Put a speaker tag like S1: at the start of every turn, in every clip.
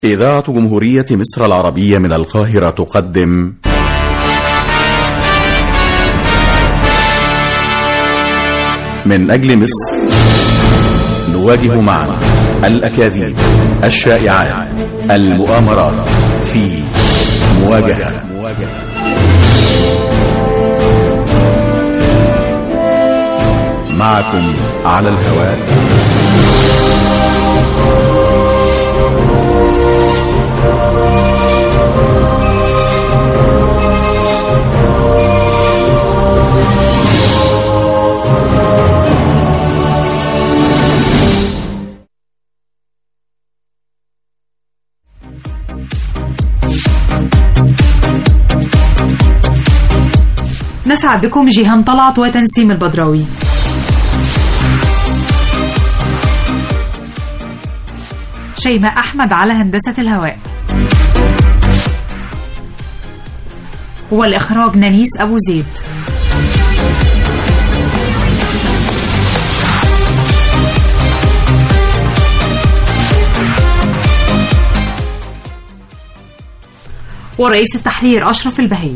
S1: إذاعة جمهورية مصر العربية من القاهرة تقدم من أجل مصر نواجه معا الأكاذيب الشائعات المؤامرات في مواجهة معكم على الهواء
S2: نسعد بكم جيهان طلعت وتنسيم البدراوي شيماء أحمد على هندسة الهواء والإخراج نانيس أبو زيد ورئيس التحرير أشرف البهي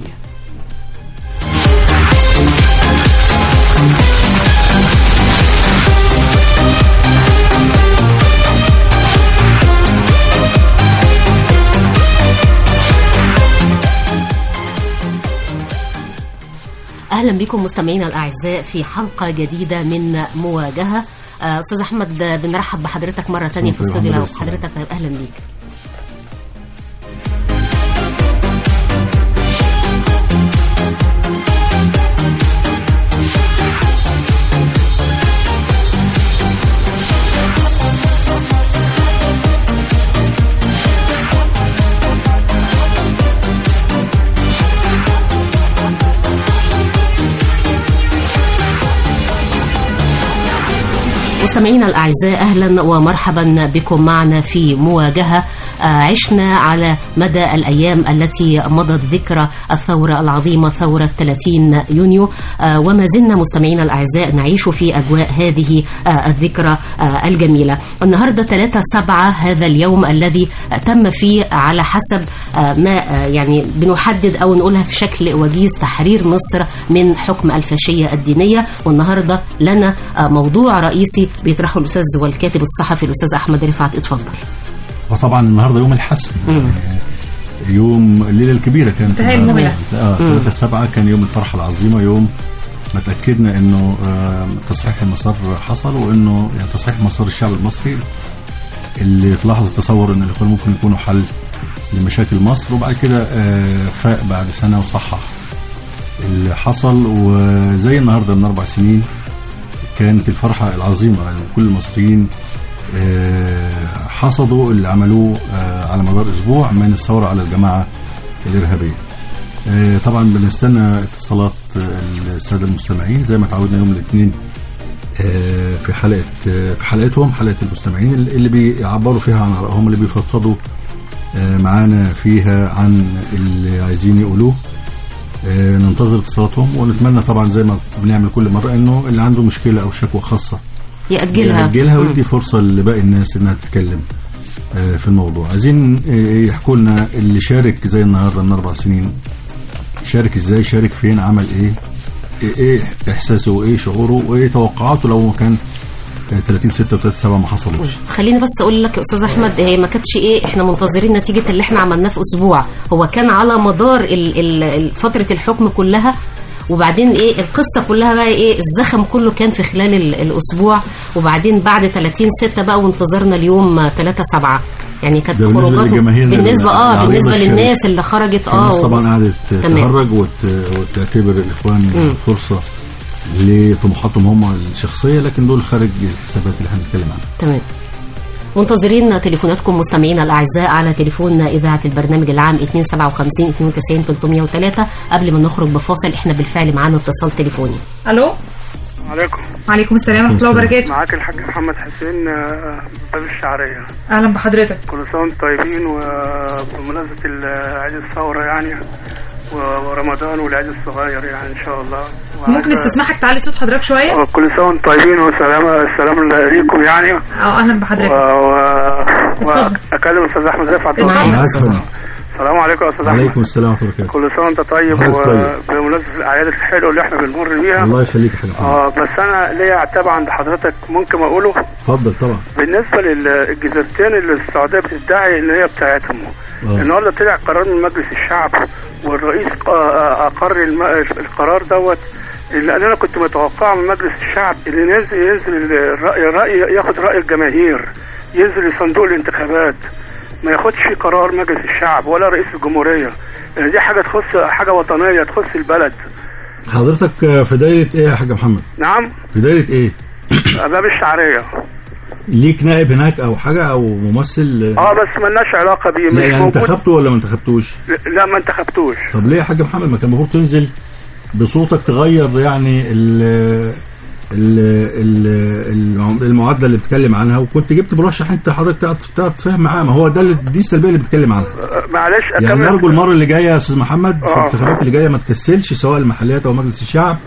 S3: اهلا بكم مستمعينا الاعزاء في حلقه جديده من مواجهه آه، استاذ احمد بنرحب بحضرتك مره تانية في
S4: شكراً،
S3: استوديو
S4: الحمد
S3: الهوا.
S4: لله.
S3: حضرتك اهلا بيك مستمعينا الأعزاء أهلا ومرحبا بكم معنا في مواجهة آه، عشنا على مدى الأيام التي مضت ذكرى الثورة العظيمة ثورة 30 يونيو آه، وما زلنا مستمعينا الأعزاء نعيش في أجواء هذه آه، الذكرى آه، الجميلة النهاردة 3 7 هذا اليوم الذي تم فيه على حسب آه، ما آه، يعني بنحدد أو نقولها في شكل وجيز تحرير مصر من حكم الفاشية الدينية والنهاردة لنا آه، موضوع رئيسي بيطرحه الأستاذ والكاتب الصحفي الأستاذ أحمد رفعت اتفضل
S4: وطبعا النهارده يوم الحسم
S3: مم.
S4: يوم الليله الكبيره كانت
S2: انتهاء المهلة.
S4: اه 3 7 كان يوم الفرحه العظيمه يوم ما تاكدنا انه آه، تصحيح المسار حصل وانه يعني تصحيح مسار الشعب المصري اللي في لحظه تصور ان الاخوان ممكن يكونوا حل لمشاكل مصر وبعد كده آه، فاق بعد سنه وصحح اللي حصل وزي النهارده من اربع سنين كانت الفرحه العظيمه يعني كل المصريين آه، حصدوا اللي عملوه آه، على مدار اسبوع من الثوره على الجماعه الارهابيه. آه، طبعا بنستنى اتصالات آه، الساده المستمعين زي ما تعودنا يوم الاثنين آه، في حلقه آه، في حلقتهم حلقه المستمعين اللي بيعبروا فيها عن ارائهم اللي بيفضفضوا آه، معانا فيها عن اللي عايزين يقولوه آه، ننتظر اتصالاتهم ونتمنى طبعا زي ما بنعمل كل مره انه اللي عنده مشكله او شكوى خاصه
S3: يأجلها
S4: يأجلها
S3: مم.
S4: ويدي فرصة لباقي الناس إنها تتكلم آه، في الموضوع عايزين آه، يحكوا لنا اللي شارك زي النهارده من أربع سنين شارك إزاي شارك فين عمل إيه إيه- إيه إحساسه وإيه شعوره وإيه توقعاته لو كان آه، 30 6 و 3 7 ما حصلوش
S3: خليني بس اقول لك يا استاذ احمد هي ما كانتش ايه احنا منتظرين نتيجه اللي احنا عملناه في اسبوع هو كان على مدار ال ال ال- فتره الحكم كلها وبعدين ايه القصه كلها بقى ايه الزخم كله كان في خلال ال الاسبوع وبعدين بعد 30 6 بقى وانتظرنا اليوم 3 7 يعني كانت
S4: ده بالنسبة
S3: خروجاته
S4: للجماهير
S3: بالنسبه اه
S4: العريضة
S3: بالنسبه
S4: الشريفة.
S3: للناس اللي خرجت اه
S4: الناس
S3: و-
S4: طبعا قعدت
S3: تمام.
S4: تهرج وت- وتعتبر الإخوان
S3: مم.
S4: فرصة لطموحاتهم هم الشخصية لكن دول خارج الحسابات اللي احنا بنتكلم عنها
S3: تمام منتظرين تليفوناتكم مستمعينا الاعزاء على تليفون اذاعه البرنامج العام 257 92 303 قبل ما نخرج بفاصل احنا بالفعل معانا اتصال تليفوني
S2: ألو
S5: عليكم
S2: وعليكم السلام ورحمة الله وبركاته
S5: معاك الحاج محمد حسين آه، باب الشعرية
S2: أهلا بحضرتك
S5: كل سنة وانتم طيبين وبمناسبة ال- عيد الثورة يعني و- ورمضان والعيد الصغير يعني إن شاء الله
S2: ممكن استسمحك تعلي صوت حضرتك شوية
S5: آه، كل سنة وانتم طيبين والسلام السلام ليكم يعني
S2: اه أهلا
S5: و...
S2: بحضرتك
S5: و... واكلم الاستاذ احمد رفعت
S3: معاك.
S4: معاك
S3: أستاذ
S4: فندم.
S5: السلام عليكم يا استاذ
S4: عليكم
S5: احمد
S4: السلام ورحمه الله وبركاته
S5: كل سنه وانت طيب
S4: حضرتك طيب.
S5: وبمناسبه الاعياد الحلوه اللي احنا بنمر بيها
S4: الله يخليك يا حاج محمد
S5: اه بس انا ليا عتاب عند حضرتك ممكن اقوله
S4: اتفضل طبعا
S5: بالنسبه للجزيرتين اللي السعوديه بتدعي ان هي بتاعتهم
S4: آه.
S5: النهارده طلع قرار من مجلس الشعب والرئيس ق- آه، اقر الم- القرار دوت اللي انا كنت متوقعه من مجلس الشعب اللي ينزل ينزل الراي الراي ياخد راي الجماهير ينزل صندوق الانتخابات ما ياخدش قرار مجلس الشعب ولا رئيس الجمهوريه لان دي حاجه تخص حاجه وطنيه تخص البلد
S4: حضرتك آه، في دايره ايه يا حاج محمد
S5: نعم
S4: في دايره ايه
S5: باب الشعريه
S4: ليك نائب هناك او حاجه او ممثل
S5: اه بس ملناش علاقه بيه
S4: لا
S5: مش
S4: يعني
S5: موجود
S4: انتخبته ولا ما انتخبتوش
S5: لا ما انتخبتوش
S4: طب ليه يا حاج محمد ما كان المفروض تنزل بصوتك تغير يعني ال ال ال المعادله اللي بتتكلم عنها وكنت جبت مرشح انت حضرتك تعرف تعرف تتفاهم معاه ما هو ده اللي دي السلبيه اللي بتتكلم عنها
S5: معلش
S4: يعني
S5: أكمل-
S4: نرجو المره اللي جايه يا استاذ محمد في
S5: آه.
S4: الانتخابات اللي جايه ما تكسلش سواء المحليات او مجلس الشعب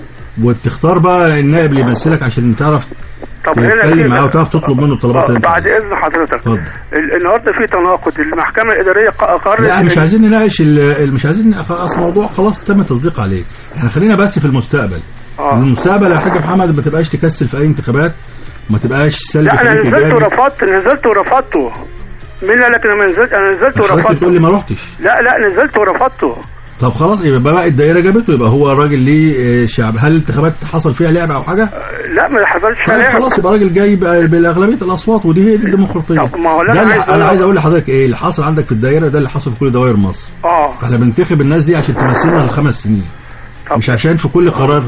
S4: وتختار بقى النائب اللي يمثلك عشان تعرف
S5: طب هنا
S4: تتكلم
S5: في-
S4: معاه وتعرف تطلب منه الطلبات
S5: آه،
S4: اللي انت
S5: بعد
S4: عايزها.
S5: اذن حضرتك
S4: اتفضل.
S5: ال- النهارده في تناقض المحكمه الاداريه ق- قررت
S4: لا مش
S5: إن-
S4: عايزين نناقش ال- ال- مش عايزين اصل الموضوع خلاص تم التصديق عليه احنا خلينا بس في المستقبل
S5: آه.
S4: المستقبل يا حاج محمد ما تبقاش تكسل في اي انتخابات ما تبقاش سلبي
S5: لا انا
S4: خليك
S5: نزلت
S4: إيجابي.
S5: ورفضت نزلت ورفضته مين قال لك انا ما نزلت انا نزلت
S4: حضرتك
S5: ورفضته
S4: تقول لي ما رحتش
S5: لا لا نزلت ورفضته
S4: طب خلاص يبقى بقى الدائره جابته يبقى هو راجل ليه آه، شعب هل الانتخابات حصل فيها لعبه او حاجه؟
S5: لا ما حصلش
S4: طيب
S5: لعب.
S4: خلاص يبقى راجل جاي بقى بالاغلبيه الاصوات ودي هي دي الديمقراطيه
S5: طب ما هو لا
S4: ده
S5: أنا
S4: اللي
S5: عايز
S4: انا
S5: أقول-
S4: عايز اقول لحضرتك ايه اللي حصل عندك في الدائره ده اللي حصل في كل دوائر مصر
S5: اه
S4: فاحنا بننتخب الناس دي عشان تمثلنا لخمس سنين
S5: طب.
S4: مش عشان في كل قرار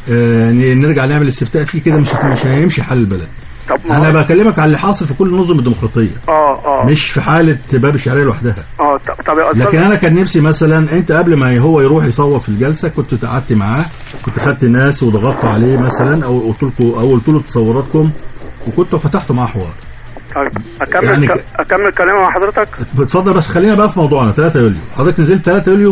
S4: آه ن- نرجع نعمل استفتاء فيه كده مش مش هيمشي حل البلد
S5: طب ما
S4: انا
S5: هو-
S4: بكلمك على اللي حاصل في كل النظم الديمقراطيه
S5: اه اه
S4: مش في حاله باب الشعريه لوحدها
S5: اه طب طب يا أستاذ-
S4: لكن انا كان نفسي مثلا انت قبل ما هو يروح يصوت في الجلسه كنت قعدت معاه كنت خدت ناس وضغطت عليه مثلا او قلت لكم او قلت له تصوراتكم وكنتوا فتحتوا معاه حوار
S5: طيب اكمل
S4: يعني
S5: يعني
S4: ك-
S5: اكمل كلامي مع حضرتك
S4: اتفضل بس خلينا بقى في موضوعنا 3 يوليو حضرتك نزلت 3 يوليو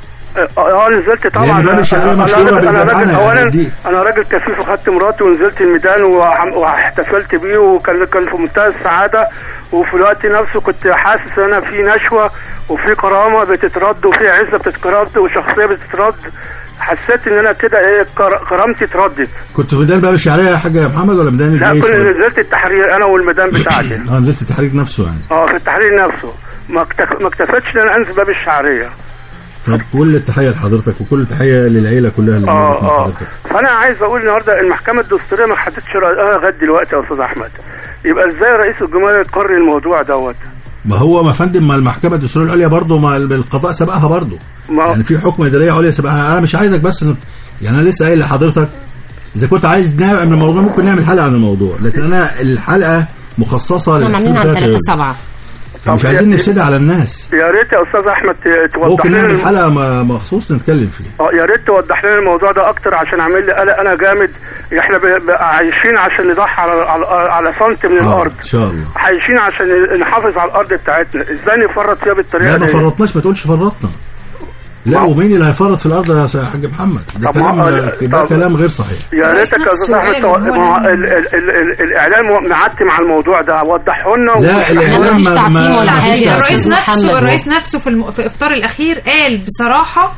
S5: اه آه، نزلت طبعا
S4: لأن باب الشعرية
S5: أنا
S4: مشهورة
S5: راجل- انا راجل
S4: بالجدعنة
S5: اولا
S4: يعني دي.
S5: انا راجل كفيف وخدت مراتي ونزلت الميدان وح- واحتفلت بيه وكان كان في منتهى السعاده وفي الوقت نفسه كنت حاسس ان انا في نشوه وفي كرامه بتترد وفي عزه بتترد وشخصيه بتترد حسيت ان انا كده ايه كر- كرامتي اتردت
S4: كنت في ميدان باب الشعريه يا حاج يا محمد ولا ميدان
S5: لا
S4: الجيش
S5: كنت
S4: ولا-
S5: نزلت التحرير انا والميدان بتاعتي
S4: اه نزلت التحرير نفسه يعني
S5: اه في التحرير نفسه ما اكتف- ما اكتفتش ان انا انزل باب الشعريه
S4: طب كل التحيه لحضرتك وكل التحيه للعيله كلها اللي
S5: اه
S4: موجودة مع
S5: اه
S4: حضرتك
S5: فانا عايز اقول النهارده المحكمه الدستوريه ما حددتش رايها لغايه دلوقتي يا استاذ احمد يبقى ازاي رئيس الجمهوريه يقرر الموضوع دوت
S4: ما هو ما فندم ما المحكمه الدستوريه العليا برضه ما القضاء سبقها برضه
S5: ما
S4: يعني في حكم اداريه عليا سبقها انا مش عايزك بس نت... يعني انا لسه قايل لحضرتك اذا كنت عايز نعمل الموضوع ممكن نعمل حلقه عن الموضوع لكن انا الحلقه مخصصه
S3: احنا عاملين عن 3 7
S4: مش
S5: طب
S4: عايزين
S5: يا-
S4: نفسدها على الناس
S5: يا ريت يا استاذ احمد ت- توضح
S4: ممكن
S5: لنا
S4: نعمل
S5: الم-
S4: حلقه م- مخصوص نتكلم فيه
S5: اه يا ريت توضح لنا الموضوع ده اكتر عشان عامل لي قلق انا جامد احنا ب- ب- عايشين عشان نضحي على على, على سنت من
S4: آه،
S5: الارض
S4: ان شاء الله
S5: عايشين عشان نحافظ على الارض بتاعتنا ازاي نفرط فيها بالطريقه
S4: لا ما
S5: دي
S4: فرطناش ما تقولش فرطنا لا
S5: ما-
S4: ومين اللي هيفرط في الارض يا حاج محمد ده
S5: طب ما-
S4: كلام
S5: آه،
S4: ده
S5: طب-
S4: كلام غير صحيح
S5: يا
S2: الرئيس
S5: ريتك يا استاذ
S2: نفسه
S5: احمد
S2: قال
S5: تو-
S2: إن هو
S5: ما هو
S2: لم-
S5: ال- ال- ال- ال- الاعلام معتم على الموضوع ده وضحه لنا
S4: لا،
S5: واشرح
S4: الإعلام
S5: لنا.
S3: لا مفيش
S4: ما-
S3: تعتيم
S4: ما-
S3: ولا
S4: ما فيش
S3: حاجه يا
S2: الرئيس
S3: أستاذ
S2: نفسه
S3: محمد.
S2: الرئيس نفسه في, الم... في افطار الاخير قال بصراحه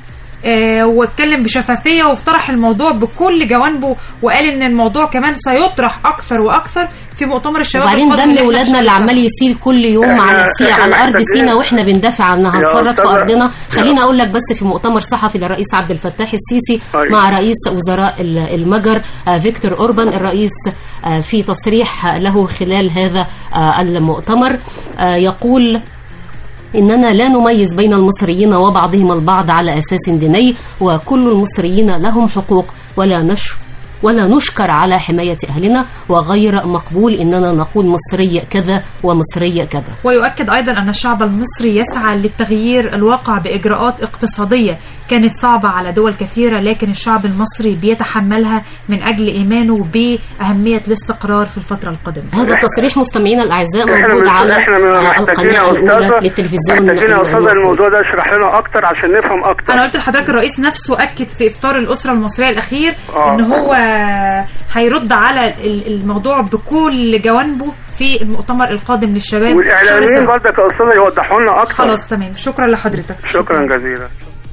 S2: آه واتكلم بشفافيه وافترح الموضوع بكل جوانبه وقال ان الموضوع كمان سيطرح اكثر واكثر في مؤتمر الشباب
S3: وبعدين
S2: القادم
S3: دم
S2: اللي إحنا
S3: ولادنا
S2: في
S3: اللي
S2: شهر
S3: عمال يسيل كل يوم
S5: إحنا-
S3: على سي
S5: إحنا
S3: على ارض
S5: محتاجين-
S3: سينا واحنا بندافع عنها
S5: يا
S3: هنفرط في
S5: أستاذة-
S3: ارضنا خليني اقول لك بس في مؤتمر صحفي للرئيس عبد الفتاح السيسي
S5: أيوة.
S3: مع رئيس وزراء ال- المجر آه، فيكتور اوربان الرئيس آه، في تصريح له خلال هذا آه، المؤتمر آه، يقول إننا لا نميز بين المصريين وبعضهم البعض على أساس ديني وكل المصريين لهم حقوق ولا نش ولا نشكر على حماية أهلنا وغير مقبول إننا نقول مصري كذا ومصري كذا
S2: ويؤكد أيضا أن الشعب المصري يسعى للتغيير الواقع بإجراءات اقتصادية كانت صعبة على دول كثيرة لكن الشعب المصري بيتحملها من أجل إيمانه بأهمية الاستقرار في الفترة القادمة
S3: هذا التصريح مستمعينا الأعزاء
S5: احنا
S3: موجود
S5: من-
S3: على
S5: احنا من-
S3: آه،
S5: محتاجين يا
S3: القناة الأولى
S5: أستاذة-
S3: للتلفزيون
S5: محتاجين يا استاذ
S3: المصري.
S5: الموضوع ده اشرح لنا اكتر عشان نفهم اكتر
S2: أنا قلت لحضرتك الرئيس نفسه أكد في إفطار الأسرة المصرية الأخير
S5: آه.
S2: إن هو هيرد على ال- الموضوع بكل جوانبه في المؤتمر القادم للشباب شهر
S5: والاعلاميين
S2: سبعة.
S5: برضك يا استاذه يوضحوا لنا اكتر
S2: خلاص تمام شكرا لحضرتك
S5: شكرا جزيلا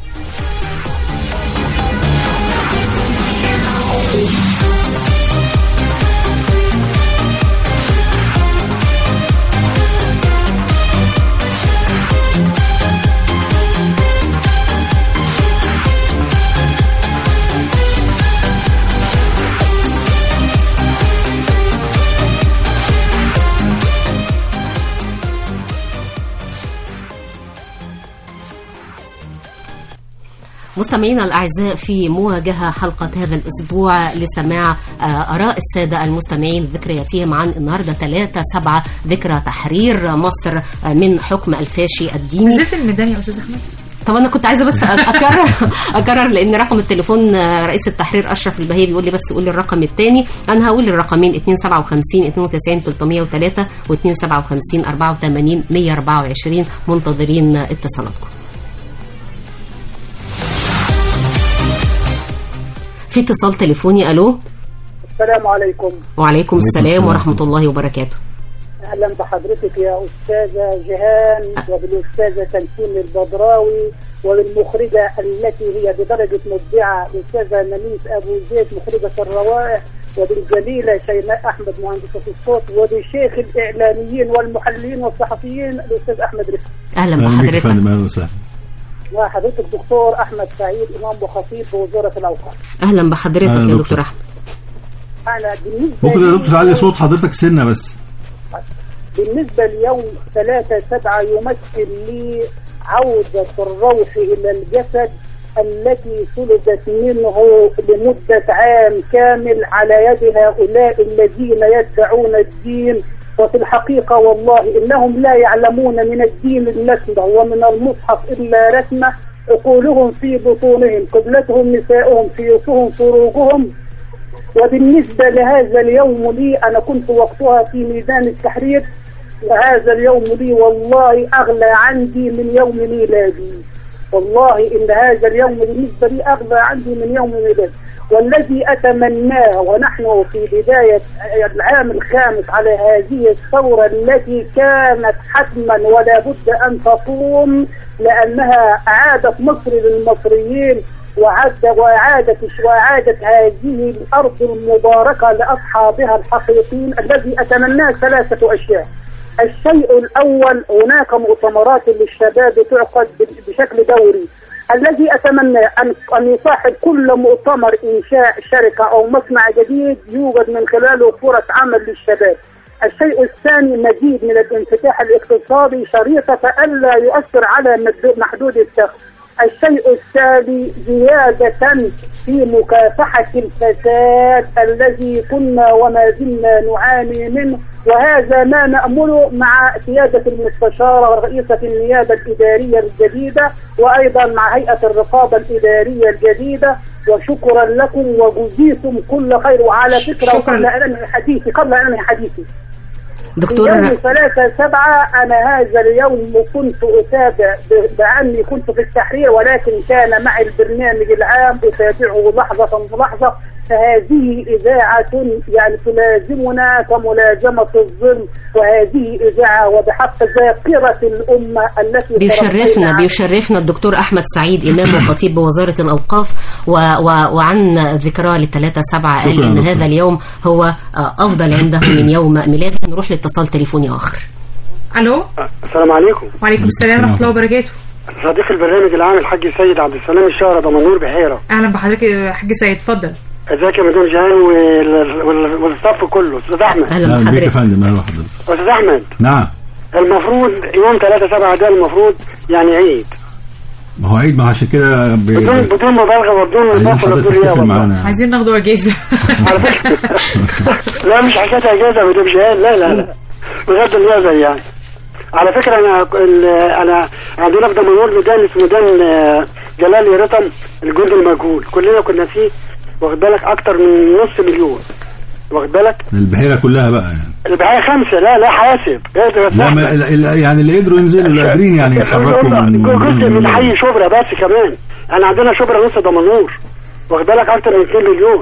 S3: مستمعينا الأعزاء في مواجهة حلقة هذا الأسبوع لسماع آه، آراء السادة المستمعين ذكرياتهم عن النهاردة 3 7 ذكرى تحرير مصر آه، من حكم الفاشي الديني
S2: نزلت الميدان يا استاذ احمد
S3: طب انا كنت عايزه بس اكرر اكرر لان رقم التليفون آه، رئيس التحرير اشرف البهي بيقول لي بس قول الرقم الثاني انا هقول الرقمين 257 92 303 و 257 84 124 منتظرين اتصالاتكم في اتصال تليفوني الو
S6: السلام عليكم
S3: وعليكم السلام
S4: السلام.
S3: ورحمه الله وبركاته
S6: اهلا بحضرتك يا استاذه جيهان وبالاستاذه تنسيم البدراوي وبالمخرجه التي هي بدرجه مبدعه الاستاذه نميس ابو زيد مخرجه الروائع وبالجميله شيماء احمد مهندسه الصوت وبشيخ الاعلاميين والمحللين والصحفيين الاستاذ احمد رفعت
S3: اهلا
S4: اهلا بك يا
S3: بحضرتك
S4: فندم اهلا وسهلا
S6: وحضرتك دكتور احمد سعيد امام وخطيب بوزاره الاوقاف
S3: اهلا بحضرتك
S4: أهلا
S3: يا
S4: دكتور.
S3: دكتور احمد
S6: انا بالنسبه
S4: ممكن يا
S6: لي-
S4: دكتور تعلي صوت حضرتك سنه بس
S6: بالنسبة ليوم ثلاثة سبعة يمثل لي عودة الروح إلى الجسد التي سلبت منه لمدة عام كامل على يد هؤلاء الذين يدعون الدين وفي الحقيقة والله إنهم لا يعلمون من الدين النسمة ومن المصحف إلا رسمة عقولهم في بطونهم قبلتهم نساؤهم سيوفهم فروجهم وبالنسبة لهذا اليوم لي أنا كنت وقتها في ميدان التحرير وهذا اليوم لي والله أغلى عندي من يوم ميلادي والله إن هذا اليوم بالنسبة لي أغلى عندي من يوم ميلادي والذي أتمناه ونحن في بداية العام الخامس على هذه الثورة التي كانت حتما ولا بد أن تقوم لأنها أعادت مصر للمصريين وعد وإعادة وإعادة هذه الأرض المباركة لأصحابها الحقيقيين الذي أتمناه ثلاثة أشياء الشيء الأول هناك مؤتمرات للشباب تعقد بشكل دوري الذي أتمنى أن أن يصاحب كل مؤتمر إنشاء شركة أو مصنع جديد يوجد من خلاله فرص عمل للشباب الشيء الثاني مزيد من الانفتاح الاقتصادي شريطة ألا يؤثر على مد- محدود الدخل الشيء الثاني زيادة في مكافحة الفساد الذي كنا وما زلنا نعاني منه وهذا ما نأمله مع سيادة المستشارة ورئيسة النيابة الإدارية الجديدة وأيضا مع هيئة الرقابة الإدارية الجديدة وشكرا لكم وجزيتم كل خير وعلى فكرة
S2: شكراً.
S6: قبل أن أنهي حديثي قبل أن أنهي حديثي
S3: دكتور
S6: يوم ثلاثة سبعة أنا هذا اليوم كنت أتابع ب- بأني كنت في التحرير ولكن كان معي البرنامج العام أتابعه لحظة بلحظة فهذه إذاعة يعني تلازمنا كملازمة الظلم وهذه إذاعة وبحق ذاكرة الأمة التي
S3: بيشرفنا
S6: تربينا
S3: بيشرفنا الدكتور احمد سعيد امام وخطيب بوزاره الاوقاف و و وعن ذكرى للثلاثة سبعة قال
S4: شكراً
S3: ان
S4: دكتور.
S3: هذا اليوم هو آه، افضل عنده من يوم ميلاده نروح لاتصال تليفوني اخر
S2: الو
S7: السلام عليكم
S2: وعليكم السلام ورحمه الله وبركاته
S7: صديق البرنامج العام الحاج سيد عبد السلام الشهرة دمنهور بحيرة
S2: اهلا بحضرتك يا حاج سيد اتفضل
S7: ازيك يا مدام جهان وال- وال- والستاف كله استاذ احمد
S3: اهلا
S4: اهلا بك يا
S3: بحضرتك
S4: فندم اهلا بحضرتك
S7: استاذ احمد
S4: نعم
S7: المفروض يوم 3 7 ده المفروض يعني عيد
S4: ما هو عيد ما عشان كده ب...
S7: بدون
S4: ب-
S7: بدون مبالغه وبدون
S4: عايزين
S7: نفاق ولا
S4: حضرتك
S7: بدون رياء
S4: تتفق
S7: والله
S4: معانا
S2: عايزين ناخدوا اجازه
S7: على فكره لا مش حكايه اجازه يا مدام جهان لا لا لا بغض النظر يعني على فكره انا ال- انا عندنا في دمنهور ميدان اسمه ميدان آه، جلال رطم الجند المجهول كلنا كنا فيه واخد بالك اكتر من نص مليون واخد بالك
S4: البحيره كلها بقى يعني
S7: البعاية خمسة لا لا حاسب اقدر
S4: لا ما ال- ال- يعني اللي قدروا ينزلوا اللي قادرين يعني يتحركوا من
S7: جزء من حي شبرا بس كمان انا عندنا شبرا نص دمنهور واخد بالك اكتر من 2 مليون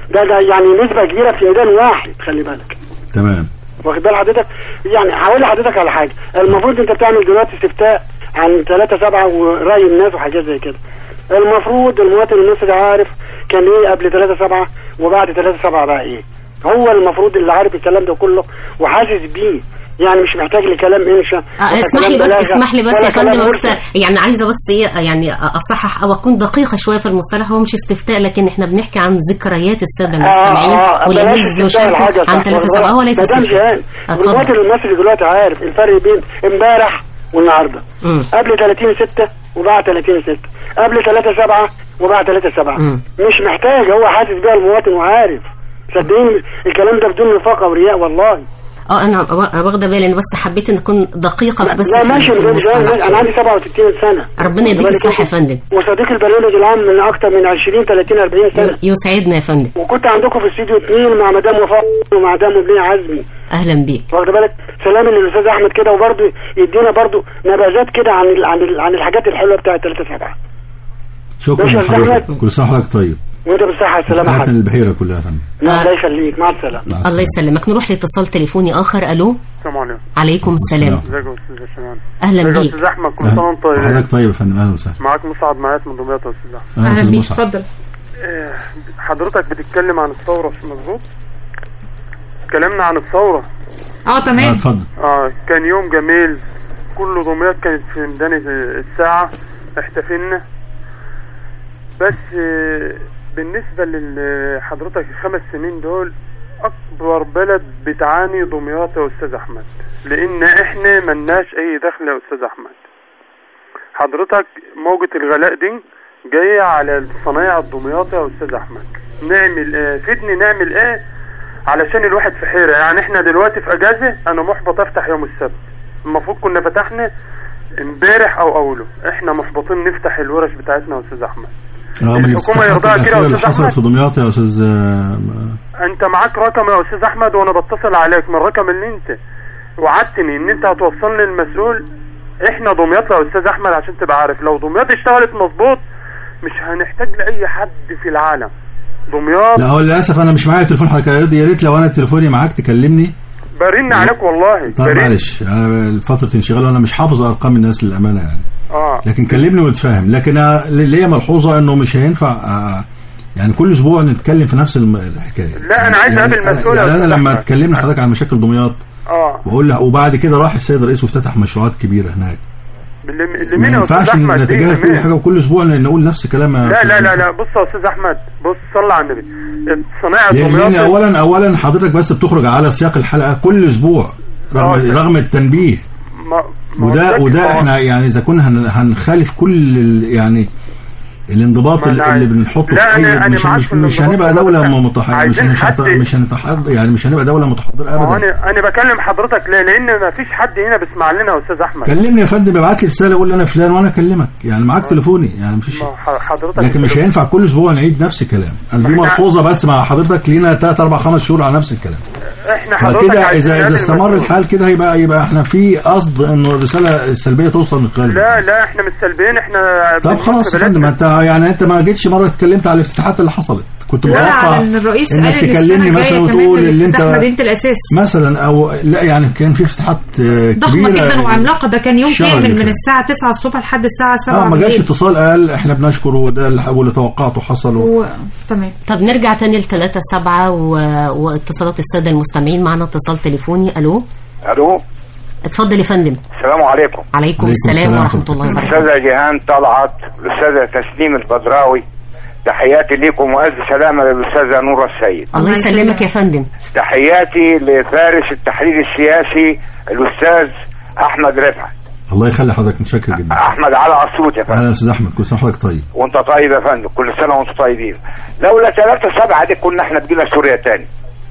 S7: ده ده يعني نسبه كبيره في ميدان واحد خلي بالك
S4: تمام
S7: واخد بال حضرتك يعني هقول لحضرتك على حاجه المفروض انت بتعمل دلوقتي استفتاء عن 3 7 وراي الناس وحاجات زي كده المفروض المواطن المصري عارف كان ايه قبل 3 7 وبعد 3 7 بقى ايه هو المفروض اللي عارف الكلام ده كله وحاسس بيه يعني مش محتاج لكلام انشا
S3: آه،
S7: ولا
S3: اسمح
S7: كلام
S3: لي بس
S7: بلاغة،
S3: اسمح لي بس
S7: ولا
S3: يا فندم
S7: كلام
S3: بس
S7: مرسل.
S3: يعني عايزه بس ايه يعني اصحح او اكون دقيقه شويه في المصطلح هو مش استفتاء لكن احنا بنحكي عن ذكريات الساده المستمعين
S7: آه، آه،
S3: واللي
S7: بلاش
S3: نزلوا
S7: استفتاء الحاجة
S3: شاركوا عن
S7: صح،
S3: 3 7 هو ليس
S7: مدام
S3: استفتاء
S7: جهان
S3: اتفضل
S7: المواطن المصري دلوقتي عارف الفرق بين امبارح والنهارده
S3: مم.
S7: قبل 30 6 وبعد 30 6 قبل 3 7 وبعد 3 7
S3: مم.
S7: مش محتاج هو حاسس بيها المواطن وعارف صدقيني الكلام ده بدون نفاق او رياء والله
S3: اه انا وا- واخده بالي انا بس حبيت ان اكون دقيقه في بس
S7: لا
S3: في
S7: ماشي
S3: في
S7: مدام جهان
S3: المصطلح
S7: انا عندي 67 سنه
S3: ربنا يديك
S7: بالك
S3: الصحه يا
S7: انت؟
S3: فندم
S7: وصديق البرنامج العام من اكتر من 20 30 40 سنه
S3: يسعدنا يا فندم
S7: وكنت عندكم في استوديو اثنين مع مدام وفاء ومع مدام مبنيه عزمي
S3: اهلا بيك
S7: واخد بالك سلامي للاستاذ احمد كده وبرضه يدينا برضه نبذات كده عن ال عن ال عن الحاجات الحلوه بتاعت 3 7
S4: شكرا
S7: ماشي يا أستاذ
S4: لحضرتك
S7: أحمد.
S4: كل سنه وحضرتك طيب
S7: وانت بالصحه والسلامه
S4: تحياتنا
S7: حبيبي
S4: للبحيره كلها يا فندم
S7: الله يخليك مع السلامه
S4: مع
S3: الله
S4: السلامة.
S3: يسلمك نروح لاتصال تليفوني اخر الو
S5: السلام عليكم
S3: عليكم السلام
S4: السلام.
S5: ازيك يا استاذ شمال
S3: اهلا
S5: ازيك يا
S3: بيك
S5: استاذ احمد كل سنه وانت طيب
S4: حضرتك طيب يا فندم اهلا وسهلا
S5: معاك مسعد معايا من دمياط يا استاذ احمد
S2: اهلا
S4: أستاذ
S2: بيك
S4: مسعد.
S2: اتفضل
S5: إيه، حضرتك بتتكلم عن الثوره مظبوط اتكلمنا عن الثوره
S2: اه
S4: آه،
S2: تمام
S4: اتفضل
S5: اه كان يوم جميل كل دمياط كانت في ميدان الساعة احتفلنا بس آه، بالنسبة لحضرتك الخمس سنين دول أكبر بلد بتعاني دمياط يا أستاذ أحمد لأن إحنا ملناش أي دخل يا أستاذ أحمد حضرتك موجة الغلاء دي جاية على الصنايع الدمياطي يا أستاذ أحمد نعمل إيه فيدني نعمل إيه علشان الواحد في حيرة يعني احنا دلوقتي في اجازة انا محبط افتح يوم السبت المفروض كنا فتحنا امبارح او اوله احنا محبطين نفتح الورش بتاعتنا يا استاذ احمد
S4: رغم
S5: الحكومة
S4: الاستحقاقات
S5: يرضاها كده يا
S4: الأخيرة اللي
S5: أستاذ
S4: حصلت
S5: أحمد؟
S4: في دمياط يا استاذ آه،
S5: انت معاك رقم يا استاذ احمد وانا بتصل عليك من الرقم اللي انت وعدتني ان انت هتوصلني المسؤول احنا دمياط يا استاذ احمد عشان تبقى عارف لو دمياط اشتغلت مظبوط مش هنحتاج لاي حد في العالم دمياط
S4: لا هو للاسف انا مش معايا تليفون حضرتك يا ريت- يا ريت لو انا تليفوني معاك تكلمني
S5: برن عليك والله
S4: طيب
S5: برن.
S4: معلش أنا فتره انشغال وانا مش حافظ ارقام الناس للامانه يعني
S5: اه
S4: لكن كلمني ونتفاهم لكن أنا ليا ملحوظه انه مش هينفع آه، يعني كل اسبوع نتكلم في نفس الم- الحكايه
S5: لا، أنا عايز
S4: يعني
S5: أقابل
S4: أنا-
S5: مسؤول يا
S4: يعني انا
S5: أستاذ
S4: لما
S5: أحمد.
S4: تكلمنا حضرتك عن مشاكل دمياط
S5: اه
S4: واقول له وبعد كده راح السيد الرئيس وافتتح مشروعات كبيره هناك
S5: اللي اللي
S4: ما
S5: مين يا
S4: ينفعش
S5: استاذ احمد دي
S4: نتجاهل كل
S5: مين؟
S4: حاجه وكل اسبوع نقول نفس كلام
S5: لا لا لا لا بص يا استاذ احمد بص صلى على النبي صناعه
S4: لان
S5: دمياط
S4: اولا اولا حضرتك بس بتخرج على سياق الحلقه كل اسبوع
S5: آه،
S4: رغم رغم التنبيه
S5: ما ما
S4: وده
S5: قلتلكش
S4: وده
S5: آه.
S4: احنا يعني اذا كنا هن- هنخالف كل ال- يعني الانضباط
S5: ما
S4: اللي,
S5: أنا
S4: اللي
S5: عايز-
S4: بنحطه
S5: لا،
S4: في
S5: أنا-
S4: أي
S5: أنا
S4: مش
S5: معاك
S4: مش,
S5: في
S4: مش
S5: الانضباط
S4: هنبقى دوله
S5: والله.
S4: متحضره مش
S5: عايزين
S4: مش هنت-
S5: حد-
S4: مش هنتحضر يعني مش هنبقى دوله متحضره
S5: ما هو
S4: ابدا
S5: انا انا بكلم حضرتك ليه لان ما فيش حد هنا بيسمع لنا يا استاذ احمد
S4: كلمني يا فندم ابعت لي رساله قول لي انا فلان وانا اكلمك يعني معاك تليفوني يعني مفيش
S5: ما ح- حضرتك
S4: لكن مش هينفع كل اسبوع نعيد نفس الكلام انا دي
S5: ما إحنا-
S4: ملحوظه بس مع حضرتك لينا 3 4 5 شهور على نفس الكلام
S5: احنا حضرتك
S4: فكده
S5: عايزين
S4: اذا اذا
S5: نقابل
S4: استمر
S5: مسؤول.
S4: الحال كده هيبقى يبقى احنا في قصد انه الرساله السلبيه توصل من خلال
S5: لا لا احنا مش سلبيين احنا
S4: طب
S5: بنموت
S4: خلاص
S5: في
S4: يا فندم
S5: بلدنا.
S4: انت يعني انت ما جيتش مره اتكلمت على الافتتاحات اللي حصلت كنت
S2: لا
S4: متوقع
S2: على ان الرئيس قال
S4: انك
S2: ان السنه
S4: تكلمني
S2: الجايه
S4: مثلا
S2: كمان
S4: وتقول اللي انت
S2: افتتاح مدينه الاساس
S4: مثلا او لا يعني كان في افتتاحات آه،
S2: ضخمه
S4: كبيره
S2: جدا وعملاقه ده كان يوم
S4: الشهر
S2: كامل
S4: اللي
S2: من
S4: فات.
S2: الساعه 9 الصبح لحد الساعه 7
S4: اه ما جاش
S2: بالليل
S4: اتصال قال احنا بنشكر وده اللي- واللي توقعته حصل و...
S2: و... تمام
S3: طب نرجع تاني لثلاثة سبعة و... واتصالات السادة المستمعين معنا اتصال تليفوني ألو
S8: الو
S3: اتفضل يا فندم
S8: السلام عليكم
S3: عليكم
S4: عليكم
S3: السلام
S4: السلام
S3: ورحمة
S4: ورحمة
S3: الله
S4: الله.
S3: وبركاته
S8: الاستاذه جيهان طلعت الاستاذه تسليم البدراوي تحياتي لكم والف سلامه للاستاذه نور السيد
S3: الله
S2: الله
S3: يسلمك
S2: يسلمك.
S3: يا فندم
S8: تحياتي لفارس التحليل السياسي الاستاذ احمد رفعت
S4: الله يخلي حضرتك متشكر جدا
S8: احمد على الصوت يا فندم
S4: اهلا يا استاذ احمد كل سنه وحضرتك طيب
S8: وانت طيب يا فندم كل سنه وانتم طيبين لولا ثلاثة سبعة دي كنا احنا بقينا سوريا تاني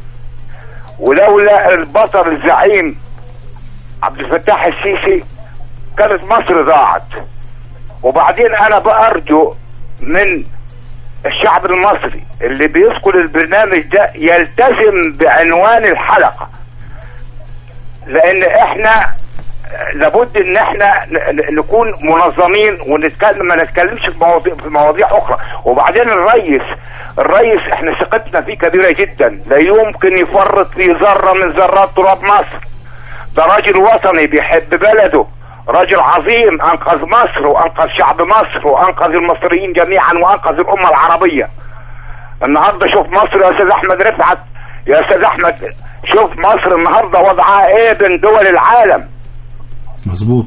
S8: ولولا البطل الزعيم عبد الفتاح السيسي كانت مصر ضاعت وبعدين انا بأرجو من الشعب المصري اللي بيذكر البرنامج ده يلتزم بعنوان الحلقة لان احنا لابد ان احنا ن- ن- نكون منظمين ونتكلم ما نتكلمش في مواضيع في مواضيع اخرى وبعدين الرئيس الرئيس احنا ثقتنا فيه كبيره جدا لا يمكن يفرط في ذره من ذرات تراب مصر ده راجل وطني بيحب بلده راجل عظيم انقذ مصر وانقذ شعب مصر وانقذ المصريين جميعا وانقذ الامه العربيه النهارده شوف مصر يا استاذ احمد رفعت يا استاذ احمد شوف مصر النهارده وضعها ايه بين دول العالم
S4: مظبوط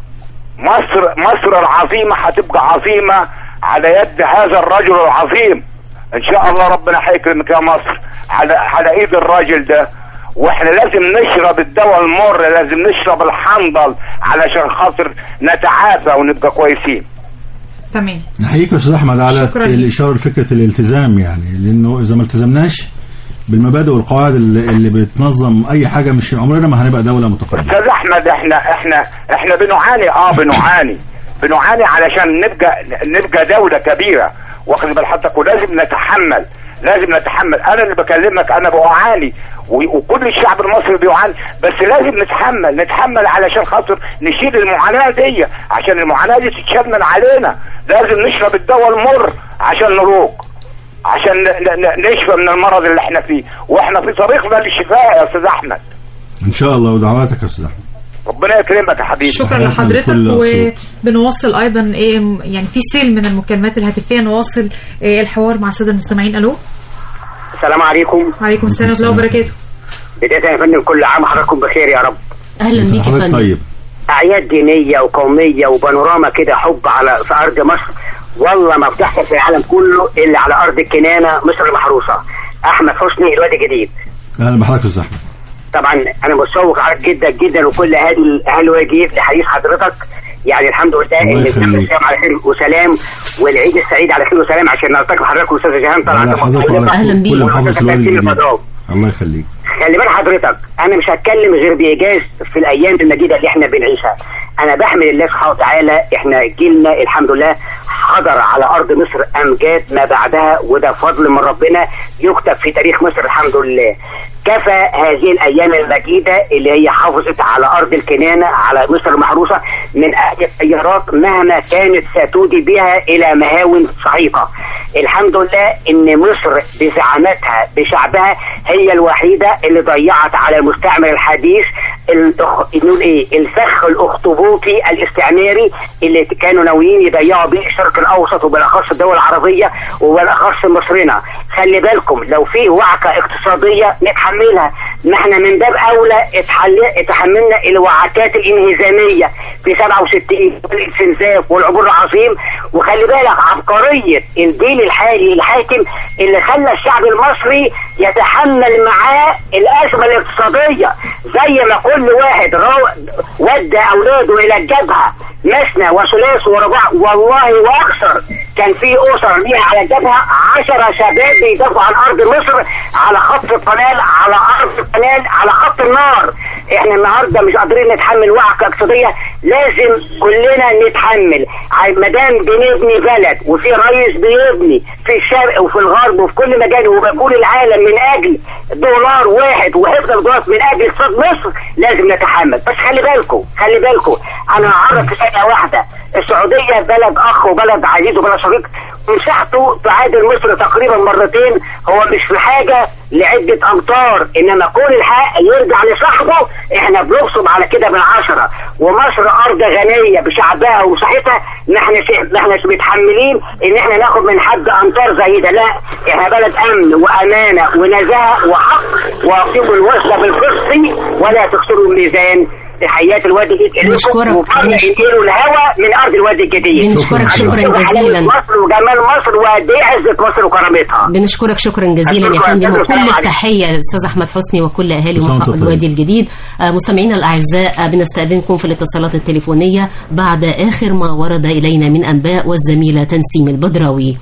S8: مصر مصر العظيمة هتبقى عظيمة على يد هذا الرجل العظيم ان شاء الله ربنا هيكرمك يا مصر على على ايد الراجل ده واحنا لازم نشرب الدواء المر لازم نشرب الحنظل علشان خاطر نتعافى ونبقى كويسين
S2: تمام
S4: نحييك يا استاذ احمد على
S2: شكراً.
S4: الاشاره لفكره الالتزام يعني لانه اذا ما التزمناش بالمبادئ والقواعد اللي, اللي بتنظم اي حاجه مش عمرنا ما هنبقى دوله متقدمه
S8: استاذ احمد احنا احنا احنا بنعاني اه بنعاني بنعاني علشان نبقى نبقى دوله كبيره واخد بال حضرتك ولازم نتحمل لازم نتحمل انا اللي بكلمك انا بعاني و- وكل الشعب المصري بيعاني بس لازم نتحمل نتحمل علشان خاطر نشيل المعاناه دي عشان المعاناه دي تتشال من علينا لازم نشرب الدواء المر عشان نروق عشان ن- ن- نشفى من المرض اللي احنا فيه واحنا في طريقنا للشفاء يا استاذ احمد
S4: ان شاء الله ودعواتك يا استاذ احمد
S8: ربنا يكرمك يا حبيبي
S2: شكرا
S4: تحياتنا
S2: لحضرتك
S4: لكل الصوت.
S2: وبنواصل ايضا ايه يعني في سيل من المكالمات الهاتفيه نواصل إيه الحوار مع الساده المستمعين الو
S9: السلام عليكم
S2: وعليكم السلام ورحمه الله وبركاته
S9: بداية يا فندم كل عام حضراتكم بخير يا رب
S3: اهلا بيك يا
S4: حضرتك
S3: فندم
S4: طيب
S9: أعياد دينية وقومية وبانوراما كده حب على في أرض مصر والله ما بتحصل في العالم كله إلا على أرض الكنانة مصر المحروسة أحمد حسني الوادي الجديد
S4: اهلا بحضرتك يا استاذ احمد
S9: طبعا أنا متشوق عليك جدا جدا وكل أهل أهل الوادي الجديد لحديث حضرتك يعني الحمد لله
S4: الله
S9: ان
S4: يخليك.
S9: الشهر الصيام على خير وسلام والعيد السعيد على خير وسلام عشان نلتقي بحضرتك واستاذ جيهان طبعا
S4: على حضرتك وعلى
S3: أهلاً بيك.
S4: كل محافظه الوادي
S9: وحضرتك
S4: الجديد
S9: الفضاء.
S4: الله يخليك
S9: خلي بال حضرتك انا مش هتكلم غير بايجاز في الايام المجيده اللي احنا بنعيشها انا بحمد الله سبحانه وتعالى احنا جيلنا الحمد لله حضر على ارض مصر امجاد ما بعدها وده فضل من ربنا يكتب في تاريخ مصر الحمد لله كفى هذه الايام المجيده اللي هي حافظت على ارض الكنانه على مصر المحروسه من اهل التيارات مهما كانت ستودي بها الى مهاون صعيقه الحمد لله ان مصر بزعامتها بشعبها هي الوحيده اللي ضيعت على المستعمر الحديث الأخ... نقول ايه الفخ الاخطبوطي الاستعماري اللي كانوا ناويين يضيعوا بيه الشرق الاوسط وبالاخص الدول العربيه وبالاخص مصرنا خلي بالكم لو في وعكه اقتصاديه نتحملها ما احنا من باب اولى اتحل... اتحملنا الوعكات الانهزاميه في 67 والاستنزاف والعبور العظيم وخلي بالك عبقريه الجيل الحالي الحاكم اللي خلى الشعب المصري يتحمل معاه الازمه الاقتصاديه زي ما كل واحد رو... ودى اولاده الى الجبهه مثنى وثلاث ورباع والله واكثر كان في اسر ليها على الجبهه 10 شباب بيدافعوا عن ارض مصر على خط القناه على ارض القناه على خط النار احنا النهارده مش قادرين نتحمل وعكه اقتصاديه لازم كلنا نتحمل ما دام بنبني بلد وفي رئيس بيبني في الشرق وفي الغرب وفي كل مكان وبقول العالم من اجل دولار واحد وحفظ الدولار من اجل اقتصاد مصر لازم نتحمل بس خلي بالكم خلي بالكم انا هعرف في ثانيه واحده السعوديه بلد اخ وبلد عزيز وبلد شقيق مساحته تعادل مصر تقريبا مرتين هو مش في حاجه لعده امتار انما كل الحق يرجع لصاحبه احنا بنقسم على كده بالعشره ومصر ارض غنيه بشعبها ومساحتها ما احناش ما احناش متحملين ان احنا ناخد من حد امتار زي ده لا احنا بلد امن وامانه ونزاهه وحق واقيموا الوصله بالقسط ولا تكسروا الميزان تحيات الوادي الجديد
S3: بنشكرك.
S9: وفرق ينقلوا الهواء من ارض الوادي الجديد
S3: بنشكرك شكرا
S9: وحلاوة
S3: جزيلا
S9: مصر وجمال مصر وقد ايه عزه مصر وكرامتها
S3: بنشكرك شكرا جزيلا يا
S9: أشكرك
S3: فندم
S9: أستاذ
S3: وكل
S9: وسلام
S3: التحيه للاستاذ احمد حسني وكل اهالي
S4: كل سنة
S3: محا-
S4: وأنت طيب.
S3: الوادي الجديد آه، مستمعينا الاعزاء آه، بنستاذنكم في الاتصالات التليفونيه بعد اخر ما ورد الينا من انباء والزميله تنسيم البدراوي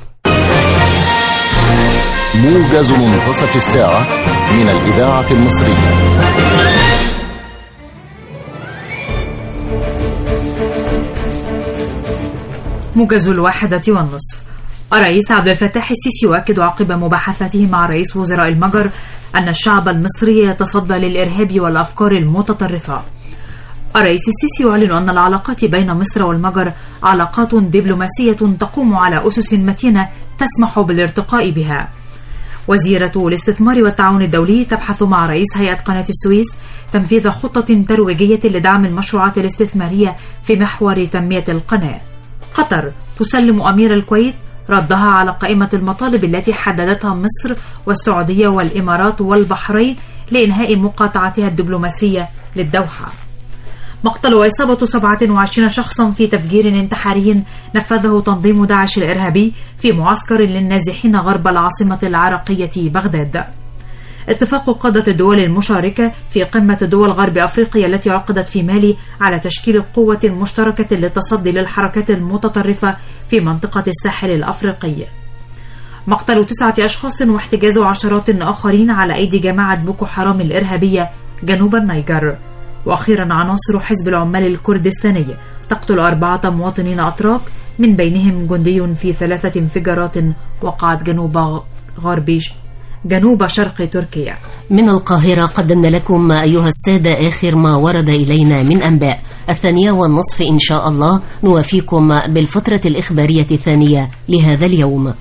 S10: موجز منتصف الساعة من الإذاعة المصرية
S2: موجز الواحدة والنصف الرئيس عبد الفتاح السيسي يؤكد عقب مباحثته مع رئيس وزراء المجر أن الشعب المصري يتصدى للإرهاب والأفكار المتطرفة الرئيس السيسي يعلن أن العلاقات بين مصر والمجر علاقات دبلوماسية تقوم على أسس متينة تسمح بالارتقاء بها وزيرة الاستثمار والتعاون الدولي تبحث مع رئيس هيئة قناة السويس تنفيذ خطة ترويجية لدعم المشروعات الاستثمارية في محور تنمية القناة قطر تسلم أمير الكويت ردها على قائمة المطالب التي حددتها مصر والسعودية والإمارات والبحرين لإنهاء مقاطعتها الدبلوماسية للدوحة مقتل وإصابة 27 شخصا في تفجير انتحاري نفذه تنظيم داعش الإرهابي في معسكر للنازحين غرب العاصمة العراقية بغداد اتفاق قادة الدول المشاركة في قمة دول غرب أفريقيا التي عقدت في مالي على تشكيل قوة مشتركة للتصدي للحركات المتطرفة في منطقة الساحل الأفريقي مقتل تسعة أشخاص واحتجاز عشرات آخرين على أيدي جماعة بوكو حرام الإرهابية جنوب النيجر وأخيرا عناصر حزب العمال الكردستاني تقتل أربعة مواطنين أتراك من بينهم جندي في ثلاثة انفجارات وقعت جنوب غرب جنوب شرق تركيا
S3: من القاهرة قدمنا لكم أيها السادة آخر ما ورد إلينا من أنباء الثانية والنصف إن شاء الله نوافيكم بالفترة الإخبارية الثانية لهذا اليوم